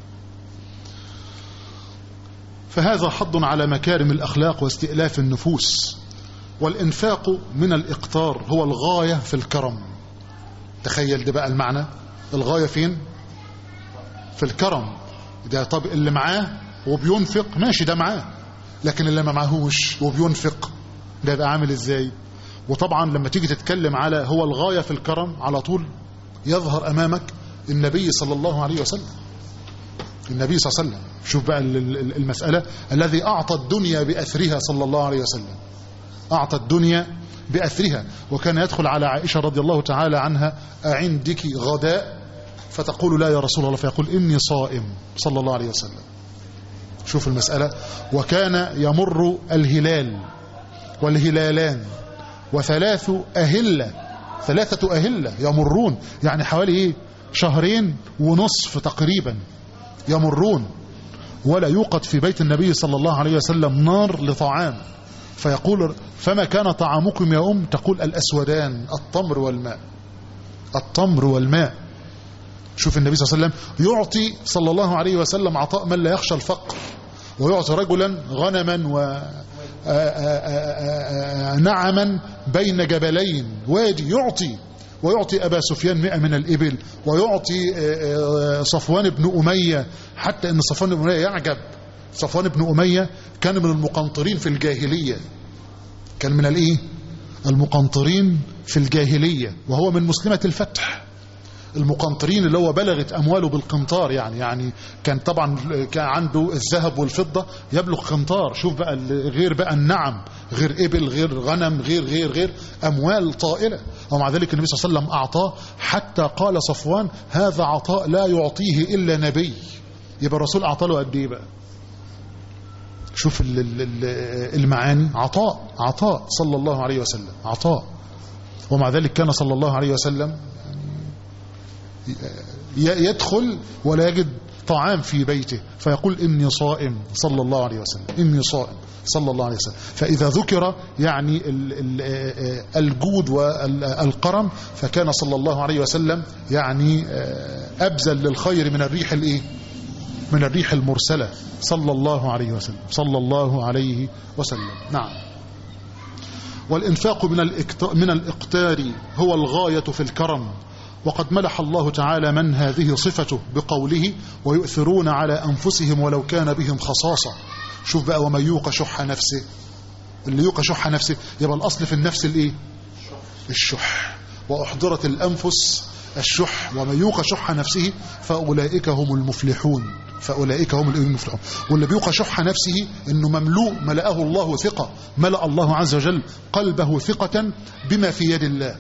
فهذا حض على مكارم الأخلاق واستئلاف النفوس والإنفاق من الإقتار هو الغاية في الكرم تخيل ده بقى المعنى الغاية فين في الكرم ده طب اللي معاه وبينفق ماشي ده معاه لكن اللي ما معهوش وبينفق ده يبقى عامل ازاي وطبعا لما تيجي تتكلم على هو الغاية في الكرم على طول يظهر أمامك النبي صلى الله عليه وسلم النبي صلى الله عليه وسلم شوف بقى المسألة الذي أعطى الدنيا بأثرها صلى الله عليه وسلم أعطى الدنيا بأثرها وكان يدخل على عائشة رضي الله تعالى عنها أعندك غداء فتقول لا يا رسول الله فيقول إني صائم صلى الله عليه وسلم شوف المسألة وكان يمر الهلال والهلالان وثلاث أهلة ثلاثة أهلة يمرون يعني حوالي إيه شهرين ونصف تقريبا يمرون ولا يوقد في بيت النبي صلى الله عليه وسلم نار لطعام فيقول فما كان طعامكم يا أم تقول الأسودان التمر والماء التمر والماء شوف النبي صلى الله عليه وسلم يعطي صلى الله عليه وسلم عطاء من لا يخشى الفقر ويعطي رجلا غنما و نعما بين جبلين وادي يعطي ويعطي أبا سفيان مئة من الإبل ويعطي صفوان بن أمية حتى أن صفوان بن أمية يعجب صفوان بن أمية كان من المقنطرين في الجاهلية كان من الإيه المقنطرين في الجاهلية وهو من مسلمة الفتح المقنطرين اللي هو بلغت أمواله بالقنطار يعني يعني كان طبعا كان عنده الذهب والفضة يبلغ قنطار شوف بقى غير بقى النعم غير إبل غير غنم غير غير غير أموال طائلة ومع ذلك النبي صلى الله عليه وسلم أعطاه حتى قال صفوان هذا عطاء لا يعطيه إلا نبي يبقى الرسول أعطى له قد إيه بقى شوف المعاني عطاء عطاء صلى الله عليه وسلم عطاء ومع ذلك كان صلى الله عليه وسلم يدخل ولا يجد طعام في بيته فيقول إني صائم صلى الله عليه وسلم إني صائم صلى الله عليه وسلم فإذا ذكر يعني الجود والقرم فكان صلى الله عليه وسلم يعني أبذل للخير من الريح الإيه من الريح المرسلة صلى الله عليه وسلم صلى الله عليه وسلم نعم والإنفاق من من الإقتار هو الغاية في الكرم وقد ملح الله تعالى من هذه صفته بقوله ويؤثرون على أنفسهم ولو كان بهم خصاصة شوف بقى ومن يوق شح نفسه اللي يوق شح نفسه يبقى الأصل في النفس الإيه الشح وأحضرت الأنفس الشح ومن يوق شح نفسه فأولئك هم المفلحون فأولئك هم المفلحون واللي بيوق شح نفسه إنه مملوء ملأه الله ثقة ملأ الله عز وجل قلبه ثقة بما في يد الله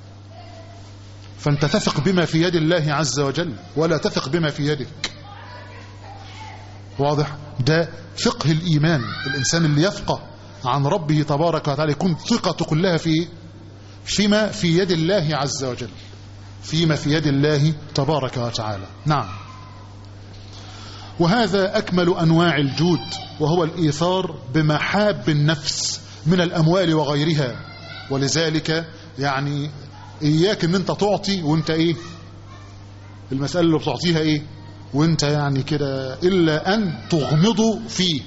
فانت تثق بما في يد الله عز وجل ولا تثق بما في يدك واضح ده فقه الإيمان الإنسان اللي يفقه عن ربه تبارك وتعالى يكون ثقته كلها في فيما في يد الله عز وجل فيما في يد الله تبارك وتعالى نعم وهذا أكمل أنواع الجود وهو الإيثار بمحاب النفس من الأموال وغيرها ولذلك يعني إياك أن أنت تعطي وأنت إيه المسألة اللي بتعطيها إيه وأنت يعني كده إلا أن تغمضوا فيه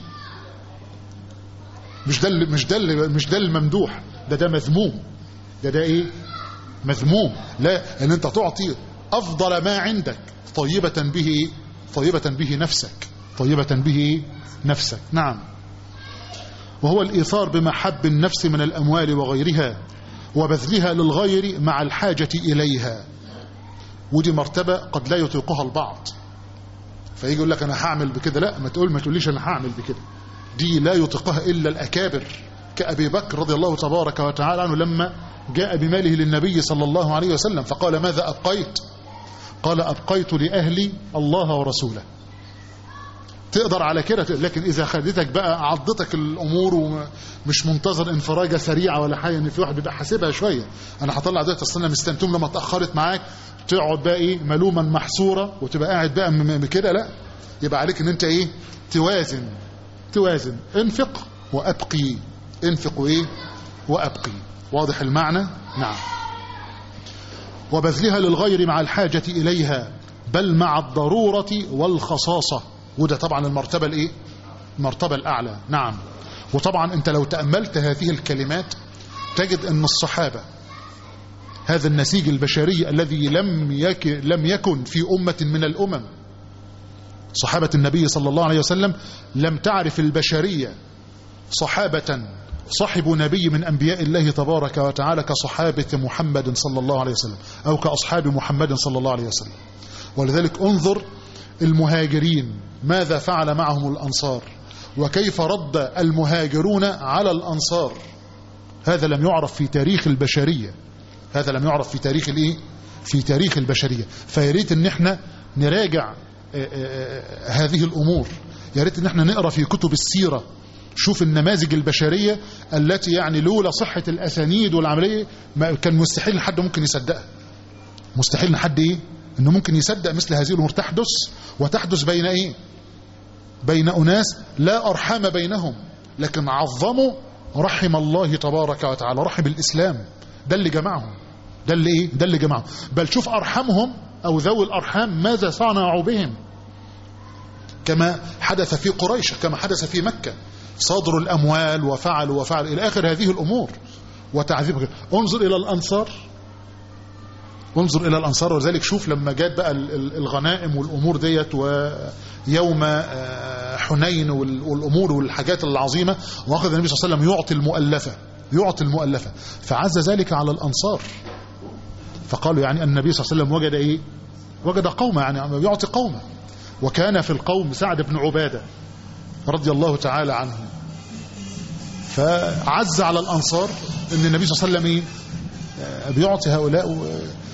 مش ده مش ده مش ده الممدوح ده ده مذموم ده ده إيه مذموم لا أن أنت تعطي أفضل ما عندك طيبة به إيه طيبة به نفسك طيبة به نفسك نعم وهو الإيثار بمحب النفس من الأموال وغيرها وبذلها للغير مع الحاجة إليها ودي مرتبة قد لا يطيقها البعض فيجي يقول لك أنا هعمل بكده لا ما تقول ما تقوليش أنا هعمل بكده دي لا يطيقها إلا الأكابر كأبي بكر رضي الله تبارك وتعالى عنه لما جاء بماله للنبي صلى الله عليه وسلم فقال ماذا أبقيت قال أبقيت لأهلي الله ورسوله تقدر على كده لكن إذا خدتك بقى عضتك الأمور ومش منتظر انفراجة سريعة ولا حاجة إن في واحد بيبقى حاسبها شوية أنا هطلع دلوقتي أصل أنا مستنتم لما اتأخرت معاك تقعد بقى إيه ملوما محصورة وتبقى قاعد بقى كده لا يبقى عليك إن أنت إيه توازن توازن انفق وأبقي انفق وإيه وأبقي واضح المعنى نعم وبذلها للغير مع الحاجة إليها بل مع الضرورة والخصاصة وده طبعا المرتبة الايه المرتبة الأعلى نعم وطبعا انت لو تأملت هذه الكلمات تجد ان الصحابة هذا النسيج البشري الذي لم يكن, لم يكن في أمة من الأمم صحابة النبي صلى الله عليه وسلم لم تعرف البشرية صحابة صاحب نبي من أنبياء الله تبارك وتعالى كصحابة محمد صلى الله عليه وسلم أو كأصحاب محمد صلى الله عليه وسلم ولذلك انظر المهاجرين ماذا فعل معهم الأنصار وكيف رد المهاجرون على الأنصار هذا لم يعرف في تاريخ البشرية هذا لم يعرف في تاريخ الايه في تاريخ البشرية فياريت ان احنا نراجع آآ آآ هذه الأمور يا ريت ان احنا نقرا في كتب السيرة شوف النماذج البشرية التي يعني لولا صحة الأسانيد والعملية ما كان مستحيل حد ممكن يصدقها مستحيل حد ايه انه ممكن يصدق مثل هذه الامور تحدث وتحدث بين ايه بين اناس لا ارحام بينهم لكن عظموا رحم الله تبارك وتعالى رحم الاسلام ده اللي جمعهم ده اللي ايه ده اللي جمعهم بل شوف ارحامهم او ذوي الارحام ماذا صنعوا بهم كما حدث في قريش كما حدث في مكة صادروا الاموال وفعلوا وفعلوا الى اخر هذه الامور وتعذيب انظر الى الانصار وانظر إلى الأنصار وذلك شوف لما جات بقى الغنائم والأمور ديت ويوم حنين والأمور والحاجات العظيمة وأخذ النبي صلى الله عليه وسلم يعطي المؤلفة يعطي المؤلفة فعز ذلك على الأنصار فقالوا يعني النبي صلى الله عليه وسلم وجد إيه وجد قومه يعني يعطي قومه وكان في القوم سعد بن عبادة رضي الله تعالى عنه فعز على الأنصار أن النبي صلى الله عليه وسلم إيه؟ بيعطي هؤلاء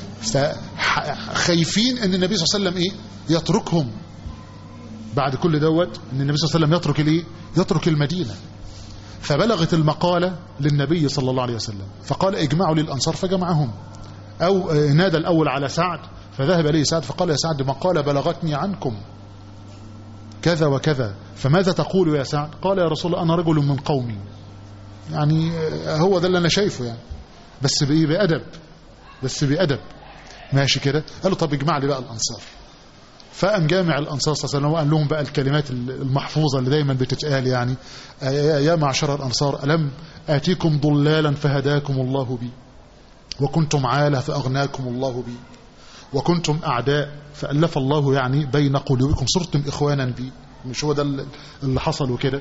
فخايفين أن النبي صلى الله عليه وسلم إيه؟ يتركهم بعد كل دوت أن النبي صلى الله عليه وسلم يترك الإيه؟ يترك المدينة فبلغت المقالة للنبي صلى الله عليه وسلم فقال اجمعوا للأنصار فجمعهم أو نادى الأول على سعد فذهب إليه سعد فقال يا سعد مقالة بلغتني عنكم كذا وكذا فماذا تقول يا سعد قال يا رسول الله أنا رجل من قومي يعني هو ده اللي أنا شايفه يعني بس بأدب بس بأدب ماشي كده قال له طب اجمع لي بقى الأنصار فقام جامع الأنصار صلى الله عليه وسلم وقال لهم بقى الكلمات المحفوظة اللي دايما بتتقال يعني يا معشر الأنصار ألم آتيكم ضلالا فهداكم الله بي وكنتم عالة فأغناكم الله بي وكنتم أعداء فألف الله يعني بين قلوبكم صرتم إخوانا بي مش هو ده اللي حصل وكده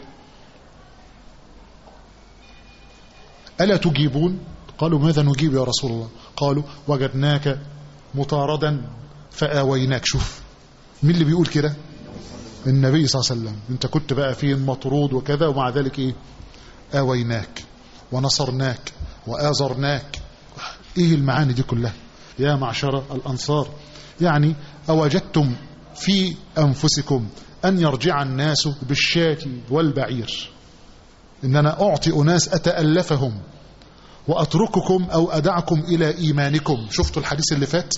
ألا تجيبون قالوا ماذا نجيب يا رسول الله قالوا وجدناك مطاردا فآويناك شوف مين اللي بيقول كده النبي صلى الله عليه وسلم انت كنت بقى فين مطرود وكذا ومع ذلك ايه آويناك ونصرناك وآزرناك ايه المعاني دي كلها يا معشر الأنصار يعني أوجدتم في أنفسكم أن يرجع الناس بالشاة والبعير إن أنا أعطي أناس أتألفهم وأترككم أو أدعكم إلى إيمانكم شفتوا الحديث اللي فات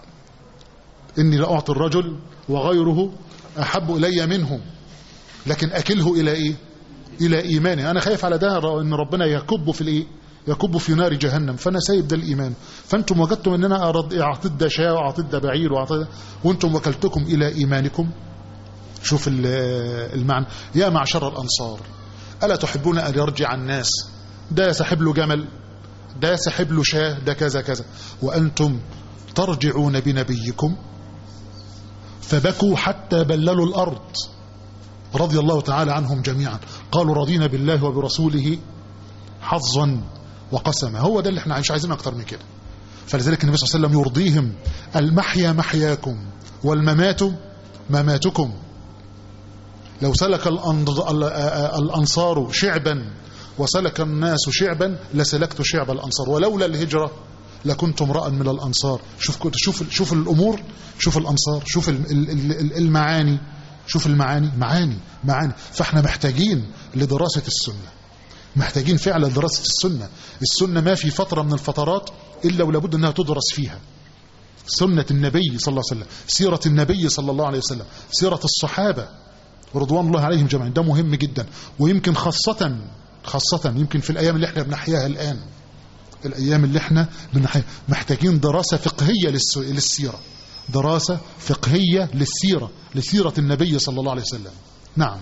إني لأعطي الرجل وغيره أحب إلي منهم لكن أكله إلى إيه إلى إيماني أنا خايف على ده إن ربنا يكب في الإيه يكب في نار جهنم فانا سايب ده الايمان فانتم وجدتم ان انا اعطيت ده شاة واعطيت ده بعير واعطيت وانتم وكلتكم الى ايمانكم شوف المعنى يا معشر الانصار الا تحبون ان يرجع الناس ده يسحب له جمل ده يسحب له شاة ده كذا كذا وانتم ترجعون بنبيكم فبكوا حتى بللوا الارض رضي الله تعالى عنهم جميعا قالوا رضينا بالله وبرسوله حظا وقسما هو ده اللي احنا مش عايزين اكتر من كده فلذلك النبي صلى الله عليه وسلم يرضيهم المحيا محياكم والممات مماتكم لو سلك الأنصار شعبا وسلك الناس شعبا لسلكت شعب الأنصار ولولا الهجرة لكنت امرأ من الأنصار شوف شوف شوف الأمور شوف الأنصار شوف المعاني شوف المعاني معاني معاني فاحنا محتاجين لدراسة السنة محتاجين فعلا دراسة السنة السنة ما في فترة من الفترات إلا ولابد أنها تدرس فيها سنة النبي صلى الله عليه وسلم سيرة النبي صلى الله عليه وسلم سيرة الصحابة رضوان الله عليهم جميعا ده مهم جدا ويمكن خاصة خاصة يمكن في الأيام اللي احنا بنحياها الآن الأيام اللي احنا بنحياها محتاجين دراسة فقهية للسيرة دراسة فقهية للسيرة لسيرة النبي صلى الله عليه وسلم نعم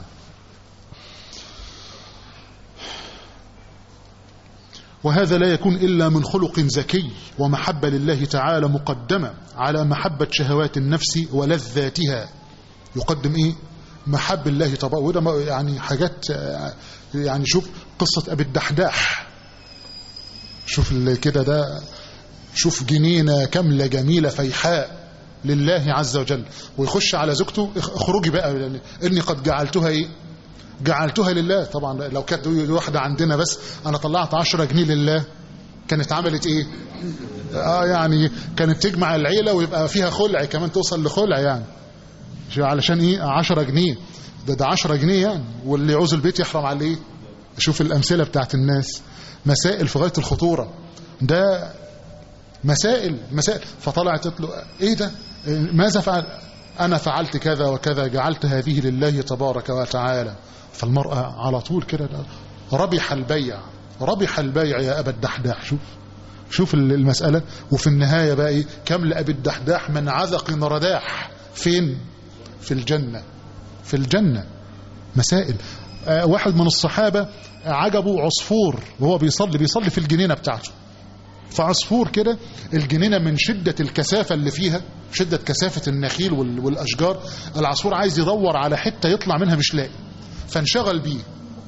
وهذا لا يكون إلا من خلق زكي ومحبة لله تعالى مقدمة على محبة شهوات النفس ولذاتها يقدم إيه محب الله تبارك وده يعني حاجات يعني شوف قصة أبي الدحداح شوف كده ده شوف جنينة كاملة جميلة فيحاء لله عز وجل ويخش على زوجته اخرجي بقى اني قد جعلتها ايه جعلتها لله طبعا لو كانت واحدة عندنا بس أنا طلعت عشرة جنيه لله كانت عملت إيه آه يعني كانت تجمع العيلة ويبقى فيها خلع كمان توصل لخلع يعني علشان إيه عشرة جنيه ده ده عشرة جنيه يعني واللي يعوز البيت يحرم عليه شوف الأمثلة بتاعت الناس مسائل في غاية الخطورة ده مسائل مسائل فطلعت له ايه ده ماذا فعل انا فعلت كذا وكذا جعلت هذه لله تبارك وتعالى فالمرأة على طول كده ربح البيع ربح البيع يا أبا الدحداح شوف شوف المسألة وفي النهاية بقى إيه كم لأبي الدحداح من عذق رداح فين في الجنة في الجنة مسائل آه واحد من الصحابة عجبه عصفور وهو بيصلي بيصلي في الجنينة بتاعته فعصفور كده الجنينة من شدة الكثافة اللي فيها شدة كثافة النخيل والأشجار العصفور عايز يدور على حتة يطلع منها مش لاقي فانشغل بيه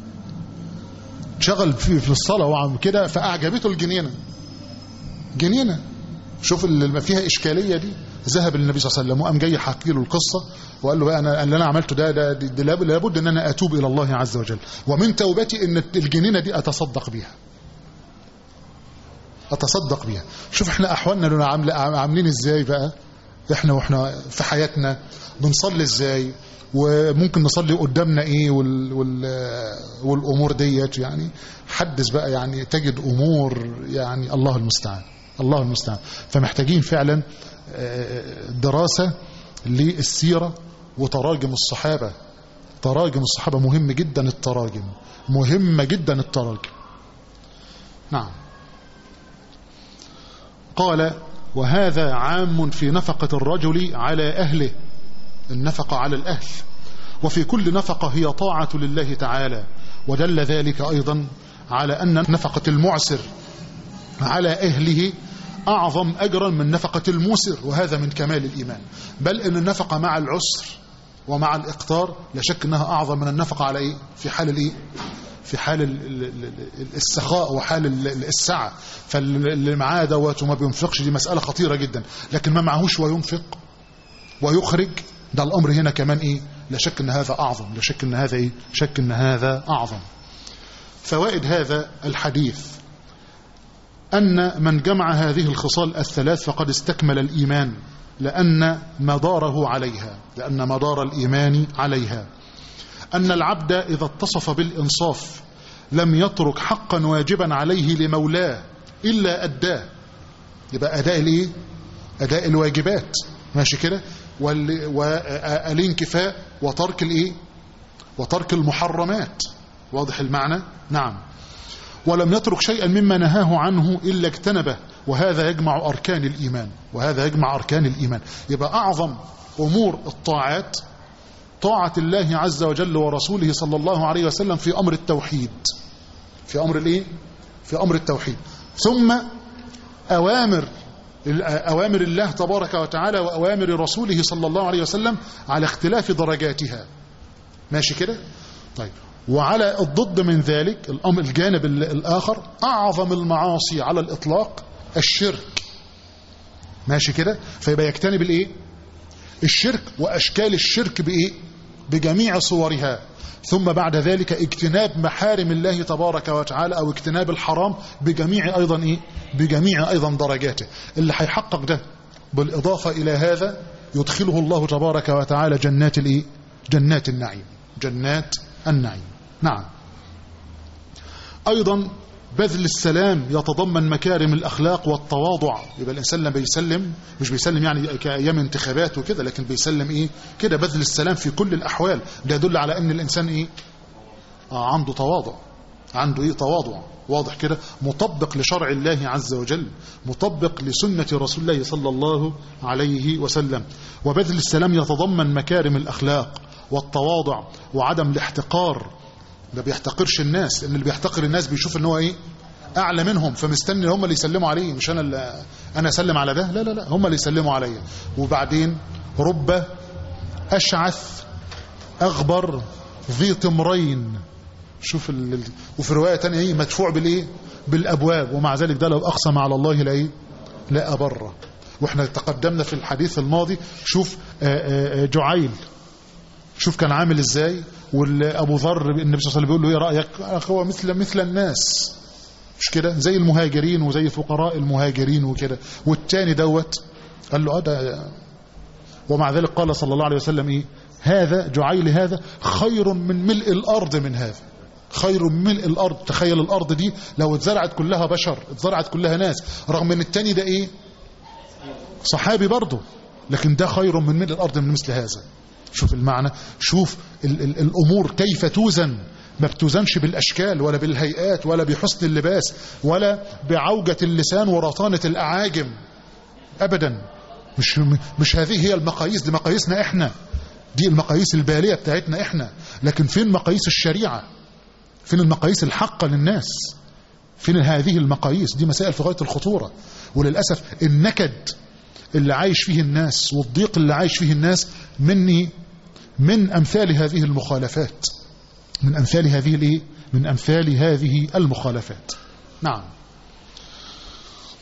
انشغل في, في الصلاة وعم كده فأعجبته الجنينة جنينة شوف اللي فيها إشكالية دي ذهب للنبي صلى الله عليه وسلم وقام جاي حكي له القصة وقال له بقى أنا اللي أنا عملته ده, ده, ده, ده لابد أن أنا أتوب إلى الله عز وجل ومن توبتي أن الجنينة دي أتصدق بيها أتصدق بيها شوف احنا أحوالنا عاملين ازاي بقى احنا واحنا في حياتنا بنصلي ازاي وممكن نصلي قدامنا ايه وال وال والامور ديت يعني حدث بقى يعني تجد امور يعني الله المستعان الله المستعان فمحتاجين فعلا دراسة للسيرة وتراجم الصحابة تراجم الصحابة مهم جدا التراجم مهمة جدا التراجم نعم قال وهذا عام في نفقة الرجل على أهله النفقة على الأهل وفي كل نفقة هي طاعة لله تعالى ودل ذلك أيضا على أن نفقة المعسر على أهله أعظم أجرا من نفقة الموسر وهذا من كمال الإيمان بل أن النفقة مع العسر ومع الإقتار لا شك أنها أعظم من النفقة على إيه؟ في حال الإيه؟ في حال السخاء وحال السعة فاللي معاه دوت وما بينفقش دي مسألة خطيرة جدا لكن ما معهوش وينفق ويخرج ده الأمر هنا كمان إيه لا شك أن هذا أعظم لا شك أن هذا إيه شك أن هذا أعظم فوائد هذا الحديث أن من جمع هذه الخصال الثلاث فقد استكمل الإيمان لأن مداره عليها لأن مدار الإيمان عليها أن العبد إذا اتصف بالإنصاف لم يترك حقا واجبا عليه لمولاه إلا أداه يبقى أداء الإيه؟ أداء الواجبات ماشي كده والانكفاء وترك الإيه؟ وترك المحرمات واضح المعنى نعم ولم يترك شيئا مما نهاه عنه إلا اجتنبه وهذا يجمع أركان الإيمان وهذا يجمع أركان الإيمان يبقى أعظم أمور الطاعات طاعة الله عز وجل ورسوله صلى الله عليه وسلم في أمر التوحيد في أمر الإيه؟ في أمر التوحيد ثم أوامر أوامر الله تبارك وتعالى وأوامر رسوله صلى الله عليه وسلم على اختلاف درجاتها ماشي كده طيب وعلى الضد من ذلك الأمر الجانب الآخر أعظم المعاصي على الإطلاق الشرك ماشي كده فيبقى يجتنب الإيه الشرك وأشكال الشرك بإيه بجميع صورها ثم بعد ذلك اجتناب محارم الله تبارك وتعالى أو اجتناب الحرام بجميع أيضا إيه بجميع أيضا درجاته اللي هيحقق ده بالإضافة إلى هذا يدخله الله تبارك وتعالى جنات الإيه جنات النعيم جنات النعيم نعم أيضا بذل السلام يتضمن مكارم الأخلاق والتواضع يبقى الإنسان لما بيسلم مش بيسلم يعني كأيام انتخابات وكده لكن بيسلم إيه كده بذل السلام في كل الأحوال ده يدل على أن الإنسان إيه آه عنده تواضع عنده إيه تواضع واضح كده مطبق لشرع الله عز وجل مطبق لسنة رسول الله صلى الله عليه وسلم وبذل السلام يتضمن مكارم الأخلاق والتواضع وعدم الاحتقار ما بيحتقرش الناس لان اللي بيحتقر الناس بيشوف ان هو ايه اعلى منهم فمستني هم اللي يسلموا عليه مش انا اللي انا اسلم على ده لا لا لا هم اللي يسلموا عليا وبعدين رب اشعث اغبر ذي تمرين شوف ال... وفي روايه ثانيه ايه مدفوع بالايه بالابواب ومع ذلك ده لو اقسم على الله لا ايه لا ابره واحنا تقدمنا في الحديث الماضي شوف آآ آآ جعيل شوف كان عامل ازاي وابو ذر النبي صلى الله عليه وسلم بيقول له ايه رايك اخ هو مثل مثل الناس مش كده زي المهاجرين وزي فقراء المهاجرين وكده والتاني دوت قال له اه ده ومع ذلك قال صلى الله عليه وسلم ايه هذا جعيل هذا خير من ملء الارض من هذا خير من ملء الارض تخيل الارض دي لو اتزرعت كلها بشر اتزرعت كلها ناس رغم ان التاني ده ايه صحابي برضه لكن ده خير من ملء الارض من مثل هذا شوف المعنى شوف ال ال الأمور كيف توزن ما بتوزنش بالأشكال ولا بالهيئات ولا بحسن اللباس ولا بعوجة اللسان ورطانة الأعاجم أبدا مش, مش هذه هي المقاييس دي مقاييسنا إحنا دي المقاييس البالية بتاعتنا إحنا لكن فين مقاييس الشريعة فين المقاييس الحقة للناس فين هذه المقاييس دي مسائل في غاية الخطورة وللأسف النكد اللي عايش فيه الناس والضيق اللي عايش فيه الناس مني من أمثال هذه المخالفات من أمثال هذه الإيه؟ من أمثال هذه المخالفات نعم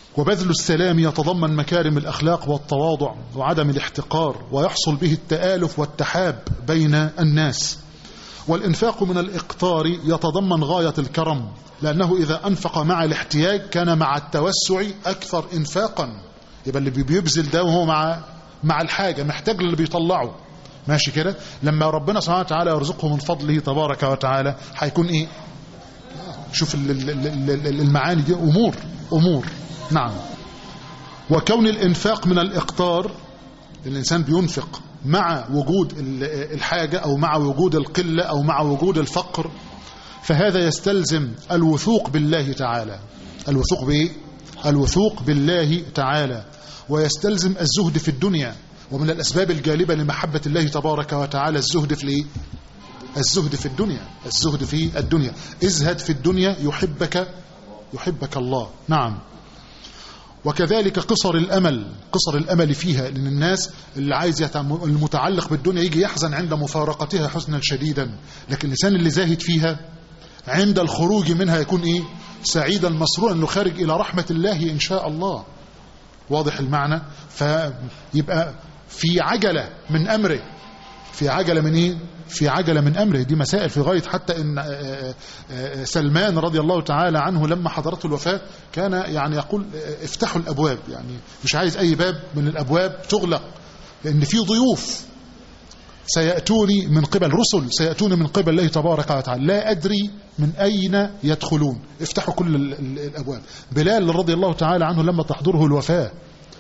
وبذل السلام يتضمن مكارم الأخلاق والتواضع وعدم الاحتقار ويحصل به التآلف والتحاب بين الناس والإنفاق من الإقتار يتضمن غاية الكرم لأنه إذا أنفق مع الاحتياج كان مع التوسع أكثر إنفاقا يبقى اللي بيبذل ده وهو مع مع الحاجة محتاج للي بيطلعه ماشي كده لما ربنا سبحانه وتعالى يرزقه من فضله تبارك وتعالى هيكون ايه شوف المعاني دي امور امور نعم وكون الانفاق من الاقتار الانسان بينفق مع وجود الحاجة او مع وجود القلة او مع وجود الفقر فهذا يستلزم الوثوق بالله تعالى الوثوق بايه الوثوق بالله تعالى ويستلزم الزهد في الدنيا ومن الأسباب الجالبة لمحبة الله تبارك وتعالى الزهد في الإيه؟ الزهد في الدنيا الزهد في الدنيا ازهد في الدنيا يحبك يحبك الله نعم وكذلك قصر الأمل قصر الأمل فيها لأن الناس اللي عايز يتعم... المتعلق بالدنيا يجي يحزن عند مفارقتها حزنا شديدا لكن الإنسان اللي زاهد فيها عند الخروج منها يكون إيه سعيدا مسرورا انه خارج إلى رحمة الله إن شاء الله واضح المعنى فيبقى في عجلة من أمره في عجلة من إيه في عجلة من أمره دي مسائل في غاية حتى إن سلمان رضي الله تعالى عنه لما حضرته الوفاة كان يعني يقول افتحوا الأبواب يعني مش عايز أي باب من الأبواب تغلق لأن في ضيوف سيأتوني من قبل رسل سيأتوني من قبل الله تبارك وتعالى لا أدري من أين يدخلون افتحوا كل الأبواب بلال رضي الله تعالى عنه لما تحضره الوفاة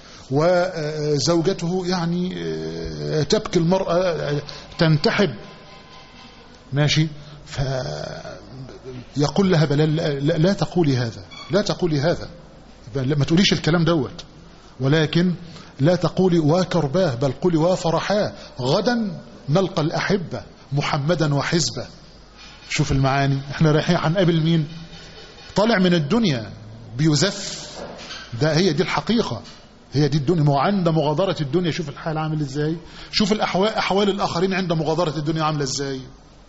وزوجته يعني تبكي المرأة تنتحب ماشي فيقول لها بلال لا, لا تقولي هذا لا تقولي هذا ما تقوليش الكلام دوت ولكن لا تقولي وكرباه بل قولي وفرحاه غدا نلقى الأحبة محمدا وحزبه شوف المعاني احنا رايحين هنقابل مين طالع من الدنيا بيزف ده هي دي الحقيقة هي دي الدنيا ما هو عند مغادرة الدنيا شوف الحال عامل ازاي شوف الأحوال أحوال الآخرين عند مغادرة الدنيا عاملة ازاي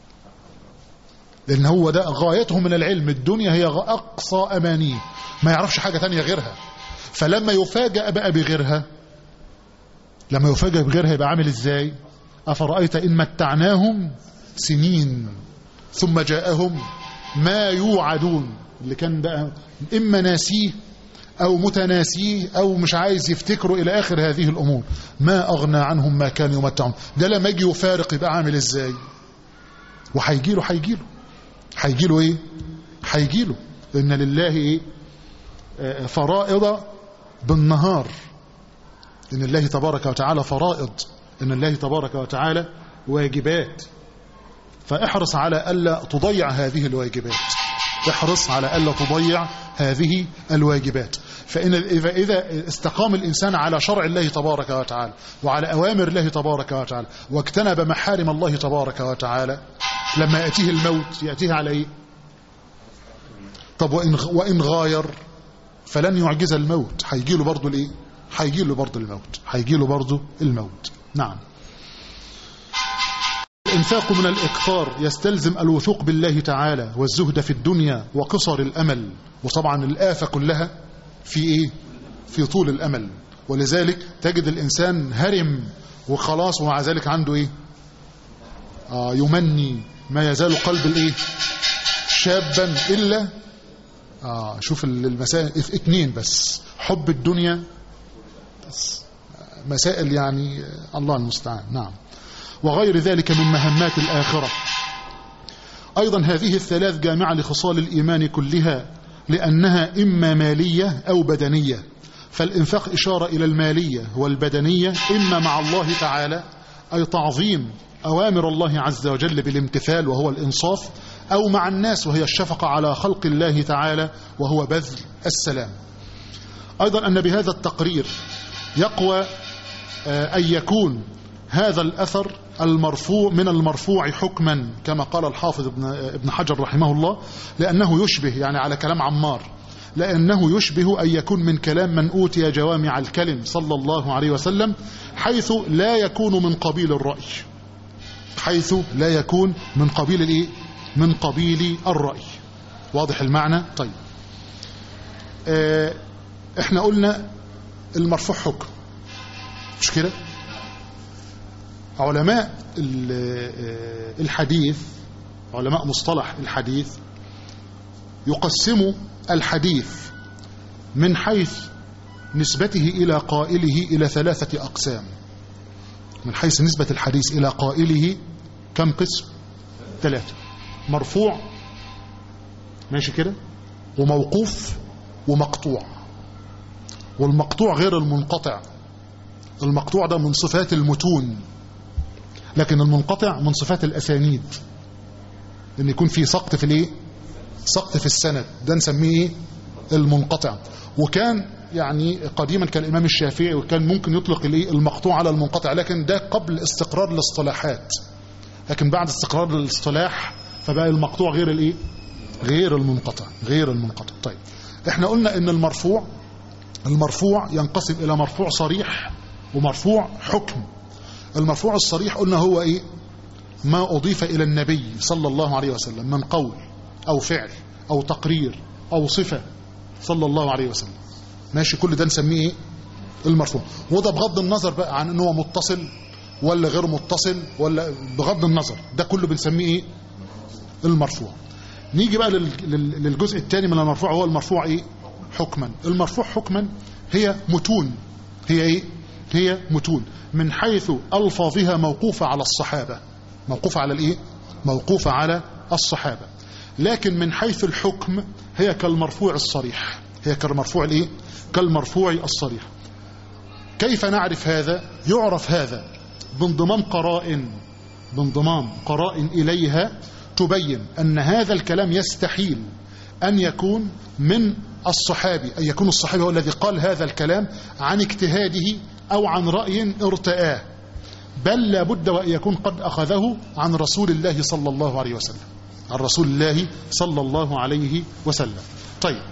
لأن هو ده غايته من العلم الدنيا هي أقصى أمانيه ما يعرفش حاجة تانية غيرها فلما يفاجأ بقى بغيرها لما يفاجأ بغيرها يبقى عامل ازاي أفرأيت إن متعناهم سنين ثم جاءهم ما يوعدون اللي كان بقى إما ناسيه أو متناسيه أو مش عايز يفتكروا إلى آخر هذه الأمور ما أغنى عنهم ما كانوا يمتعون ده لما يجي يفارق يبقى عامل إزاي وهيجيله هيجيله هيجيله إيه هيجيله إن لله إيه فرائض بالنهار إن الله تبارك وتعالى فرائض إن الله تبارك وتعالى واجبات فاحرص على ألا تضيع هذه الواجبات احرص على ألا تضيع هذه الواجبات فإن إذا, إذا استقام الإنسان على شرع الله تبارك وتعالى وعلى أوامر الله تبارك وتعالى واجتنب محارم الله تبارك وتعالى لما يأتيه الموت يأتيه على إيه طب وإن, وإن غاير فلن يعجز الموت هيجي له برضه الإيه هيجي له برضه الموت هيجي له برضه الموت نعم الإنفاق من الإكثار يستلزم الوثوق بالله تعالى والزهد في الدنيا وقصر الأمل وطبعا الآفة كلها في إيه؟ في طول الأمل ولذلك تجد الإنسان هرم وخلاص ومع ذلك عنده إيه؟ آه يمني ما يزال قلب الإيه؟ شابا إلا آه شوف المسائل اثنين بس حب الدنيا بس مسائل يعني الله المستعان نعم وغير ذلك من مهمات الآخرة أيضا هذه الثلاث جامعة لخصال الإيمان كلها لأنها إما مالية أو بدنية فالإنفاق إشارة إلى المالية والبدنية إما مع الله تعالى أي تعظيم أوامر الله عز وجل بالامتثال وهو الإنصاف أو مع الناس وهي الشفقة على خلق الله تعالى وهو بذل السلام أيضا أن بهذا التقرير يقوى أن يكون هذا الأثر المرفوع من المرفوع حكما كما قال الحافظ ابن, ابن حجر رحمه الله لأنه يشبه يعني على كلام عمار لأنه يشبه أن يكون من كلام من أوتي جوامع الكلم صلى الله عليه وسلم حيث لا يكون من قبيل الرأي حيث لا يكون من قبيل الإيه؟ من قبيل الرأي واضح المعنى طيب آه احنا قلنا المرفوع حكم مش كده علماء الحديث علماء مصطلح الحديث يقسموا الحديث من حيث نسبته إلى قائله إلى ثلاثة أقسام من حيث نسبة الحديث إلى قائله كم قسم ثلاثة مرفوع ماشي كده وموقوف ومقطوع والمقطوع غير المنقطع المقطوع ده من صفات المتون لكن المنقطع من صفات الأسانيد ان يكون في سقط في الايه سقط في السند ده نسميه ايه المنقطع وكان يعني قديما كان الامام الشافعي وكان ممكن يطلق الايه المقطوع على المنقطع لكن ده قبل استقرار الاصطلاحات لكن بعد استقرار الاصطلاح فبقى المقطوع غير الايه غير المنقطع غير المنقطع طيب احنا قلنا ان المرفوع المرفوع ينقسم الى مرفوع صريح ومرفوع حكم المرفوع الصريح قلنا هو ايه ما أضيف إلى النبي صلى الله عليه وسلم من قول أو فعل أو تقرير أو صفة صلى الله عليه وسلم ماشي كل ده نسميه إيه؟ المرفوع وده بغض النظر بقى عن أنه متصل ولا غير متصل ولا بغض النظر ده كله بنسميه إيه؟ المرفوع نيجي بقى للجزء الثاني من المرفوع هو المرفوع إيه؟ حكما المرفوع حكما هي متون هي إيه؟ هي متون من حيث ألفاظها موقوفة على الصحابة موقوفة على الايه موقوفة على الصحابة لكن من حيث الحكم هي كالمرفوع الصريح هي كالمرفوع الايه كالمرفوع الصريح كيف نعرف هذا يعرف هذا بانضمام قرائن بانضمام قرائن إليها تبين أن هذا الكلام يستحيل أن يكون من الصحابي أن يكون الصحابي هو الذي قال هذا الكلام عن اجتهاده أو عن رأي ارتآه بل لابد وأن يكون قد أخذه عن رسول الله صلى الله عليه وسلم عن رسول الله صلى الله عليه وسلم طيب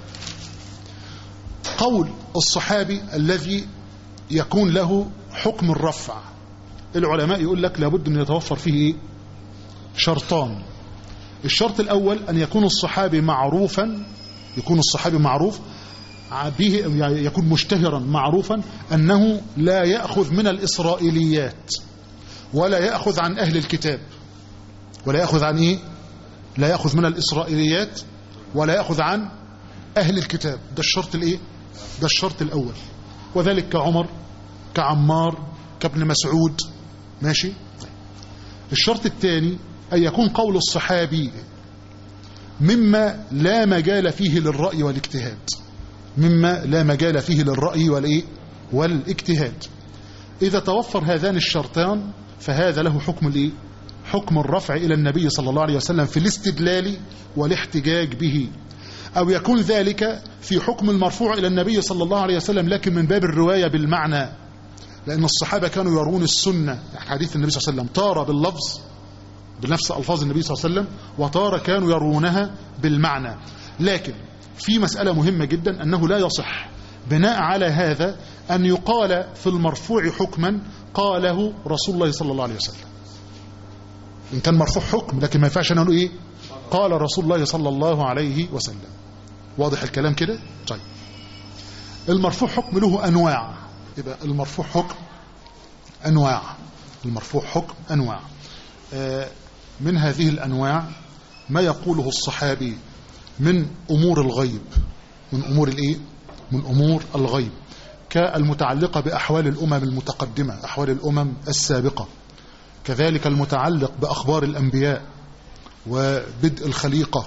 قول الصحابي الذي يكون له حكم الرفع العلماء يقول لك لابد أن يتوفر فيه إيه؟ شرطان الشرط الأول أن يكون الصحابي معروفا يكون الصحابي معروف به يكون مشتهرا معروفا أنه لا يأخذ من الإسرائيليات ولا يأخذ عن أهل الكتاب ولا يأخذ عن إيه لا يأخذ من الإسرائيليات ولا يأخذ عن أهل الكتاب ده الشرط الإيه ده الشرط الأول وذلك كعمر كعمار كابن مسعود ماشي الشرط الثاني أن يكون قول الصحابي مما لا مجال فيه للرأي والاجتهاد مما لا مجال فيه للرأي والإيه والاجتهاد إذا توفر هذان الشرطان فهذا له حكم الإيه حكم الرفع إلى النبي صلى الله عليه وسلم في الاستدلال والاحتجاج به أو يكون ذلك في حكم المرفوع إلى النبي صلى الله عليه وسلم لكن من باب الرواية بالمعنى لأن الصحابة كانوا يرون السنة حديث النبي صلى الله عليه وسلم طار باللفظ بنفس ألفاظ النبي صلى الله عليه وسلم وطار كانوا يرونها بالمعنى لكن في مسألة مهمة جدا أنه لا يصح بناء على هذا أن يقال في المرفوع حكما قاله رسول الله صلى الله عليه وسلم إن كان مرفوع حكم لكن ما ينفعش نقول إيه قال رسول الله صلى الله عليه وسلم واضح الكلام كده طيب المرفوع حكم له أنواع يبقى المرفوع حكم أنواع المرفوع حكم أنواع آه من هذه الأنواع ما يقوله الصحابي من أمور الغيب من أمور الإيه من أمور الغيب كالمتعلقة بأحوال الأمم المتقدمة أحوال الأمم السابقة كذلك المتعلق بأخبار الأنبياء وبدء الخليقة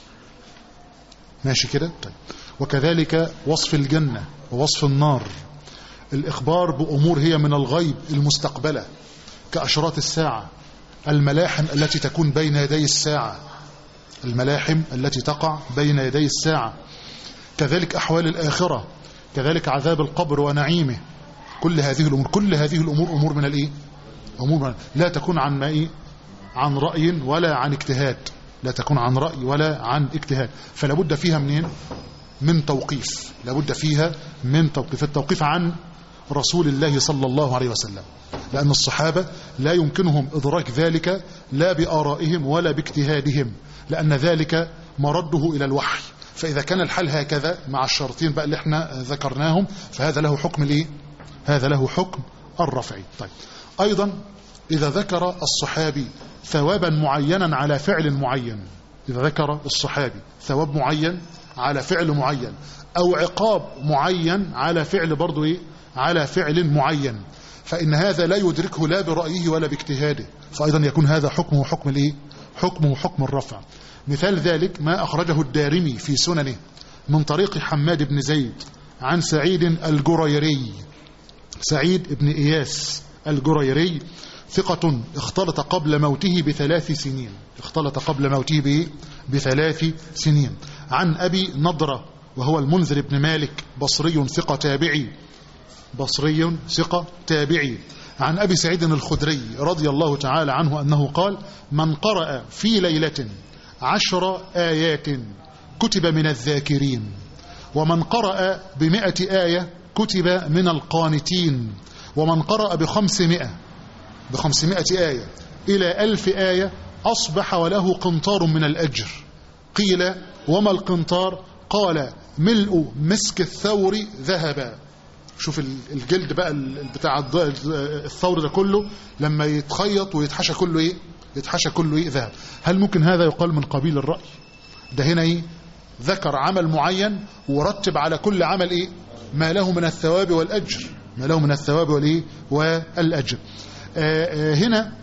ماشي كده طيب. وكذلك وصف الجنة ووصف النار الإخبار بأمور هي من الغيب المستقبلة كأشراط الساعة الملاحم التي تكون بين يدي الساعة الملاحم التي تقع بين يدي الساعة كذلك أحوال الآخرة كذلك عذاب القبر ونعيمه كل هذه الأمور كل هذه الأمور أمور من الإيه أمور من لا تكون عن ما إيه عن رأي ولا عن اجتهاد لا تكون عن رأي ولا عن اجتهاد فلا بد فيها منين من توقيف لا بد فيها من توقيف التوقيف عن رسول الله صلى الله عليه وسلم لأن الصحابة لا يمكنهم إدراك ذلك لا بآرائهم ولا باجتهادهم لأن ذلك مرده إلى الوحي فإذا كان الحال هكذا مع الشرطين بقى اللي احنا ذكرناهم فهذا له حكم الايه هذا له حكم الرفع طيب أيضا إذا ذكر الصحابي ثوابا معينا على فعل معين إذا ذكر الصحابي ثواب معين على فعل معين أو عقاب معين على فعل برضو إيه؟ على فعل معين فإن هذا لا يدركه لا برأيه ولا باجتهاده فأيضا يكون هذا حكمه حكم الإيه؟ حكمه حكم الرفع مثال ذلك ما أخرجه الدارمي في سننه من طريق حماد بن زيد عن سعيد الجريري سعيد بن إياس الجريري ثقة اختلط قبل موته بثلاث سنين اختلط قبل موته بإيه؟ بثلاث سنين عن أبي نضرة وهو المنذر بن مالك بصري ثقة تابعي بصري ثقة تابعي عن أبي سعيد الخدري رضي الله تعالى عنه أنه قال من قرأ في ليلة عشر آيات كتب من الذاكرين ومن قرأ بمئة آية كتب من القانتين ومن قرأ بخمسمائة بخمسمائة آية إلى ألف آية أصبح وله قنطار من الأجر قيل وما القنطار قال ملء مسك الثور ذهبا شوف الجلد بقى بتاع الثور ده كله لما يتخيط ويتحشى كله ايه يتحشى كله ايه ذهب هل ممكن هذا يقال من قبيل الرأي ده هنا ايه ذكر عمل معين ورتب على كل عمل ايه ما له من الثواب والأجر ما له من الثواب والايه والأجر آآ آآ هنا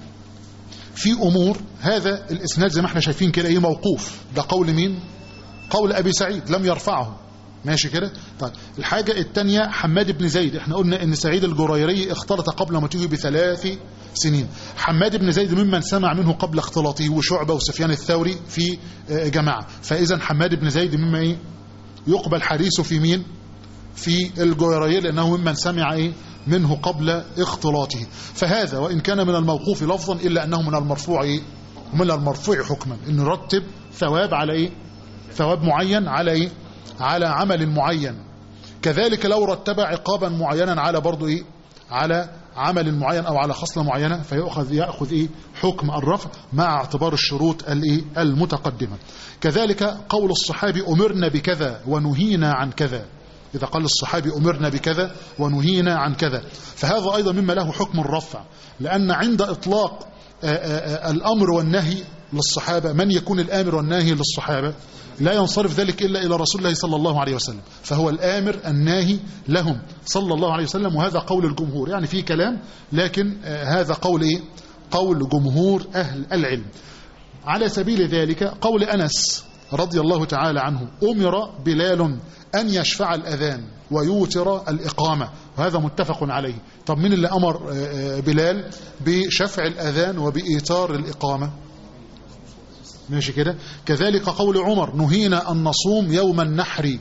في أمور هذا الإسناد زي ما احنا شايفين كده ايه موقوف ده قول مين قول أبي سعيد لم يرفعه ماشي كده طيب الحاجة الثانية حماد بن زيد احنا قلنا ان سعيد الجريري اختلط قبل موته بثلاث سنين حماد بن زيد ممن سمع منه قبل اختلاطه وشعبة وسفيان الثوري في جماعة فاذا حماد بن زيد مما ايه يقبل حديثه في مين في الجريري لانه ممن سمع ايه منه قبل اختلاطه فهذا وان كان من الموقوف لفظا الا انه من المرفوع ايه من المرفوع حكما انه يرتب ثواب على ايه ثواب معين على ايه على عمل معين كذلك لو رتب عقابا معينا على برضو ايه على عمل معين او على خصله معينه فيأخذ ياخذ ايه حكم الرفع مع اعتبار الشروط الايه المتقدمه كذلك قول الصحابي امرنا بكذا ونهينا عن كذا إذا قال الصحابي أمرنا بكذا ونهينا عن كذا فهذا أيضا مما له حكم الرفع لأن عند إطلاق الأمر والنهي للصحابة من يكون الآمر والناهي للصحابة لا ينصرف ذلك إلا إلى رسول الله صلى الله عليه وسلم فهو الآمر الناهي لهم صلى الله عليه وسلم وهذا قول الجمهور يعني في كلام لكن هذا قول إيه؟ قول جمهور أهل العلم على سبيل ذلك قول أنس رضي الله تعالى عنه أمر بلال أن يشفع الأذان ويوتر الإقامة وهذا متفق عليه طب من اللي أمر بلال بشفع الأذان وبإيتار الإقامة ماشي كده كذلك قول عمر نهينا أن نصوم يوم النحر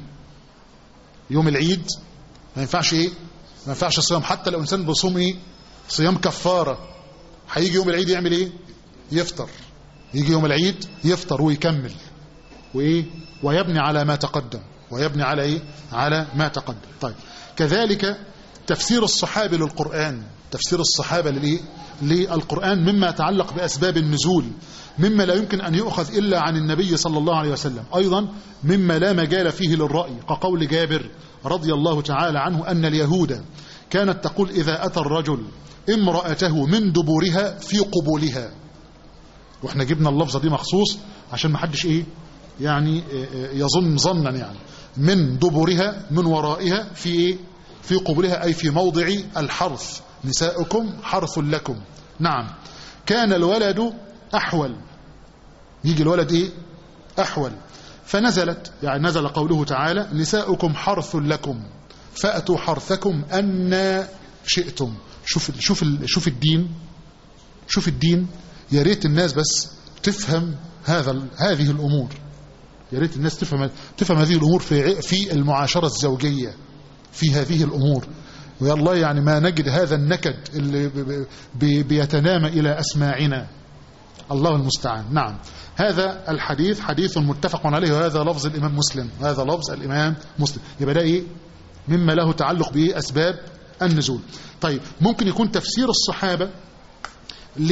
يوم العيد ما ينفعش ايه ما ينفعش صيام حتى لو انسان بيصوم ايه صيام كفاره هيجي يوم العيد يعمل ايه يفطر يجي يوم العيد يفطر ويكمل وايه ويبني على ما تقدم ويبني على ايه على ما تقدم طيب كذلك تفسير الصحابه للقران تفسير الصحابه للايه للقران مما يتعلق باسباب النزول مما لا يمكن أن يؤخذ إلا عن النبي صلى الله عليه وسلم أيضا مما لا مجال فيه للرأي كقول جابر رضي الله تعالى عنه أن اليهود كانت تقول إذا أتى الرجل امرأته من دبورها في قبولها واحنا جبنا اللفظة دي مخصوص عشان ما حدش ايه يعني يظن ظنا يعني من دبورها من ورائها في ايه في قبولها أي في موضع الحرث نساؤكم حرث لكم نعم كان الولد أحول يجي الولد إيه أحول فنزلت يعني نزل قوله تعالى نساؤكم حرث لكم فأتوا حرثكم أن شئتم شوف شوف شوف الدين شوف الدين يا ريت الناس بس تفهم هذا هذه الأمور يا ريت الناس تفهم تفهم هذه الأمور في في المعاشرة الزوجية في هذه الأمور ويا الله يعني ما نجد هذا النكد اللي بيتنامى إلى أسماعنا الله المستعان نعم هذا الحديث حديث متفق عليه وهذا لفظ الإمام مسلم هذا لفظ الإمام مسلم يبقى ده إيه مما له تعلق بأسباب النزول طيب ممكن يكون تفسير الصحابة ل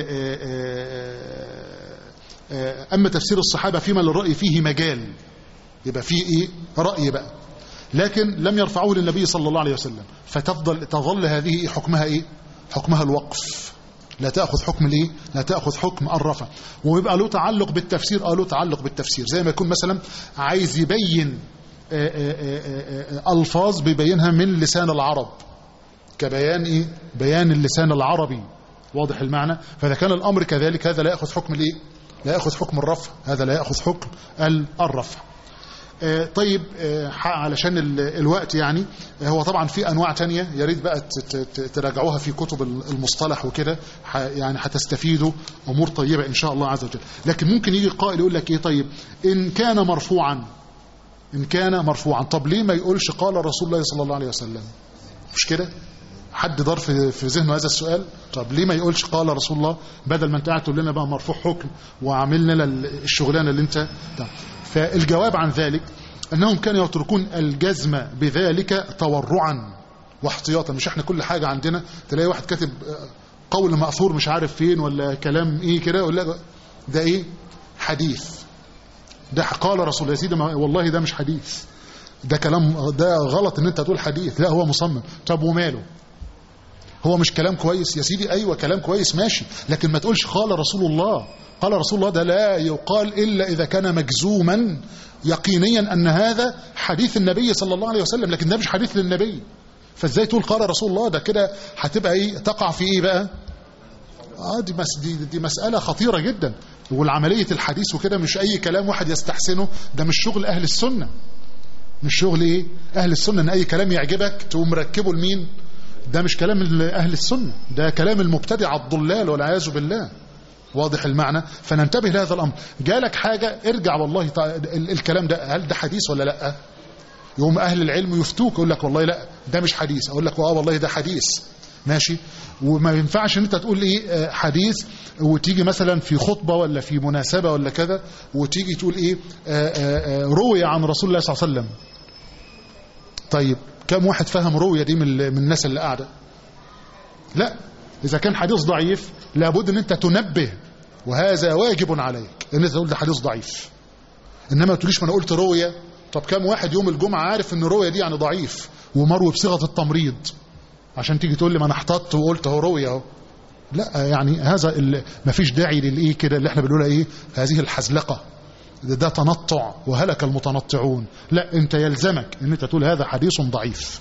أما تفسير الصحابة فيما للرأي فيه مجال يبقى في ايه رأي بقى لكن لم يرفعوه للنبي صلى الله عليه وسلم فتفضل تظل هذه إيه حكمها ايه حكمها الوقف لا تأخذ حكم الايه لا تأخذ حكم الرفع ويبقى له تعلق بالتفسير اه له تعلق بالتفسير زي ما يكون مثلا عايز يبين آآ آآ آآ ألفاظ بيبينها من لسان العرب كبيان ايه بيان اللسان العربي واضح المعنى فإذا كان الأمر كذلك هذا لا يأخذ حكم الايه لا يأخذ حكم الرفع هذا لا يأخذ حكم الرفع آه طيب آه علشان الوقت يعني آه هو طبعا في انواع تانية يا ريت بقى تراجعوها في كتب المصطلح وكده يعني هتستفيدوا امور طيبه ان شاء الله عز وجل لكن ممكن يجي قائل يقول لك ايه طيب ان كان مرفوعا ان كان مرفوعا طب ليه ما يقولش قال رسول الله صلى الله عليه وسلم مش كده حد ضار في في ذهنه هذا السؤال طب ليه ما يقولش قال رسول الله بدل ما انت قاعد تقول لنا بقى مرفوع حكم وعامل لنا الشغلانه اللي انت طب فالجواب عن ذلك انهم كانوا يتركون الجزم بذلك تورعا واحتياطا مش احنا كل حاجه عندنا تلاقي واحد كاتب قول مأثور مش عارف فين ولا كلام ايه كده يقول لك ده ايه حديث ده قال رسول يا سيدي والله ده مش حديث ده كلام ده غلط ان انت تقول حديث لا هو مصمم طب وماله هو مش كلام كويس يا سيدي ايوه كلام كويس ماشي لكن ما تقولش قال رسول الله قال رسول الله ده لا يقال الا اذا كان مجزوما يقينيا ان هذا حديث النبي صلى الله عليه وسلم لكن ده مش حديث للنبي فازاي تقول قال رسول الله ده كده هتبقى ايه تقع في ايه بقى اه دي, مس دي, دي مسألة خطيرة جدا والعملية الحديث وكده مش اي كلام واحد يستحسنه ده مش شغل اهل السنة مش شغل ايه اهل السنة ان اي كلام يعجبك تقوم مركبه لمين ده مش كلام اهل السنة ده كلام المبتدع الضلال والعياذ بالله واضح المعنى فننتبه لهذا الامر جالك حاجة ارجع والله الكلام ده هل ده حديث ولا لا يوم اهل العلم يفتوك يقول لك والله لا ده مش حديث اقول لك اه والله ده حديث ماشي وما ينفعش ان انت تقول ايه حديث وتيجي مثلا في خطبه ولا في مناسبه ولا كذا وتيجي تقول ايه آآ آآ روي عن رسول الله صلى الله عليه وسلم طيب كم واحد فهم رؤية دي من من الناس اللي قاعده لا اذا كان حديث ضعيف لابد ان انت تنبه وهذا واجب عليك ان انت تقول ده حديث ضعيف انما ما تقوليش ما انا قلت رؤية طب كم واحد يوم الجمعه عارف ان الرؤية دي يعني ضعيف ومروي بصيغه التمريض عشان تيجي تقول لي ما انا احتطت وقلت اهو رؤية اهو لا يعني هذا ما فيش داعي للايه كده اللي احنا بنقولها ايه هذه الحزلقه ده, ده تنطع وهلك المتنطعون لا انت يلزمك ان انت تقول هذا حديث ضعيف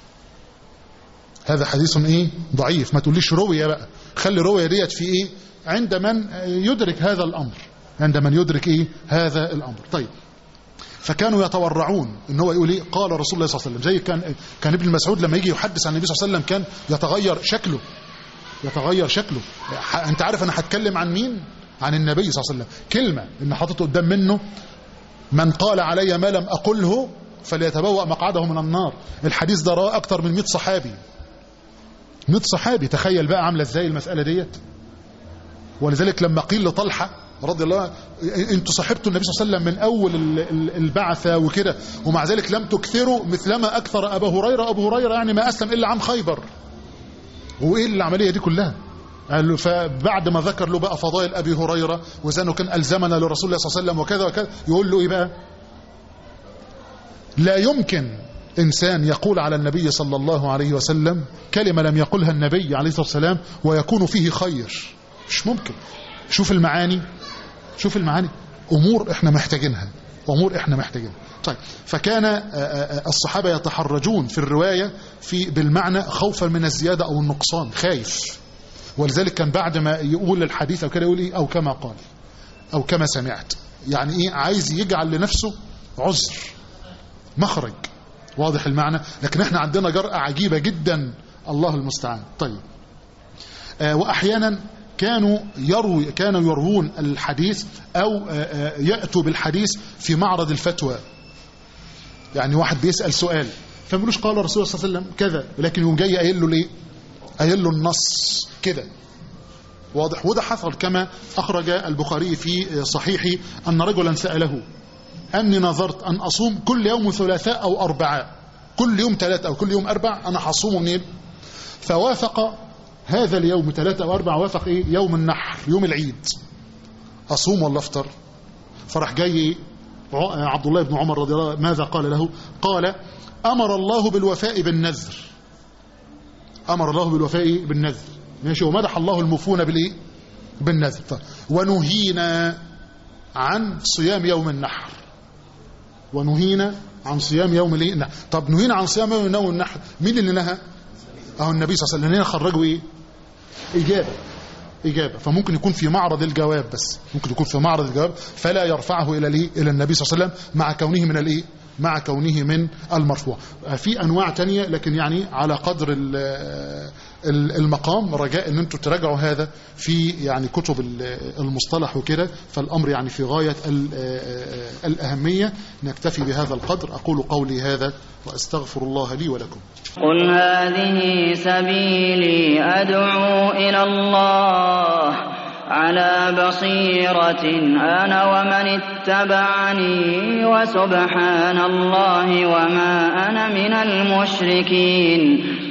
هذا حديث ايه ضعيف ما تقوليش روية بقى خلي روية ديت في ايه عند من يدرك هذا الامر عند من يدرك ايه هذا الامر طيب فكانوا يتورعون ان هو يقول ايه قال رسول الله صلى الله عليه وسلم زي كان كان ابن مسعود لما يجي يحدث عن النبي صلى الله عليه وسلم كان يتغير شكله يتغير شكله انت عارف انا هتكلم عن مين عن النبي صلى الله عليه وسلم كلمة ان حاطط قدام منه من قال علي ما لم أقله فليتبوأ مقعده من النار الحديث ده رواه أكتر من 100 صحابي 100 صحابي تخيل بقى عاملة ازاي المسألة ديت ولذلك لما قيل لطلحة رضي الله انتوا صاحبتوا النبي صلى الله عليه وسلم من أول البعثة وكده ومع ذلك لم تكثروا مثلما أكثر أبا هريرة أبو هريرة يعني ما أسلم إلا عام خيبر وإيه العملية دي كلها قال له فبعد ما ذكر له بقى فضائل أبي هريرة وزانه كان ألزمنا لرسول الله صلى الله عليه وسلم وكذا وكذا يقول له إيه بقى لا يمكن إنسان يقول على النبي صلى الله عليه وسلم كلمة لم يقلها النبي عليه الصلاة والسلام ويكون فيه خير مش ممكن شوف المعاني شوف المعاني أمور إحنا محتاجينها أمور إحنا محتاجينها طيب فكان الصحابة يتحرجون في الرواية في بالمعنى خوفا من الزيادة أو النقصان خايف ولذلك كان بعد ما يقول الحديث أو كده يقول إيه أو كما قال أو كما سمعت يعني إيه عايز يجعل لنفسه عذر مخرج واضح المعنى لكن احنا عندنا جرأة عجيبة جدا الله المستعان طيب آه وأحيانا كانوا يروي كانوا يروون الحديث أو آه يأتوا بالحديث في معرض الفتوى يعني واحد بيسأل سؤال فملوش قال الرسول صلى الله عليه وسلم كذا لكن يوم جاي قايل له ليه قايل له النص كده واضح وده حصل كما أخرج البخاري في صحيحه أن رجلا سأله أني نظرت أن أصوم كل يوم ثلاثاء أو أربعاء كل يوم ثلاثة أو كل يوم أربع أنا حصوم منين فوافق هذا اليوم ثلاثة أو أربع وافق إيه يوم النحر يوم العيد أصوم ولا أفطر فراح جاي ع- عبد الله بن عمر رضي الله عنه ماذا قال له قال أمر الله بالوفاء بالنذر أمر الله بالوفاء بالنذر ماشي ومدح الله المفون بالإيه بالنذر طيب. ونهينا عن صيام يوم النحر ونهينا عن صيام يوم الايه النحر طب نهينا عن صيام يوم النحر مين اللي نهى اهو النبي صلى الله عليه وسلم هنا خرجوا ايه اجابه اجابه فممكن يكون في معرض الجواب بس ممكن يكون في معرض الجواب فلا يرفعه الى الايه الى النبي صلى الله عليه وسلم مع كونه من الايه مع كونه من المرفوع في انواع تانية لكن يعني على قدر ال- ال- المقام رجاء ان انتم تراجعوا هذا في يعني كتب ال- المصطلح وكده فالامر يعني في غايه ال- الاهميه نكتفي بهذا القدر اقول قولي هذا واستغفر الله لي ولكم قل هذه سبيلي أدعو إلى الله على بصيرة أنا ومن اتبعني وسبحان الله وما أنا من المشركين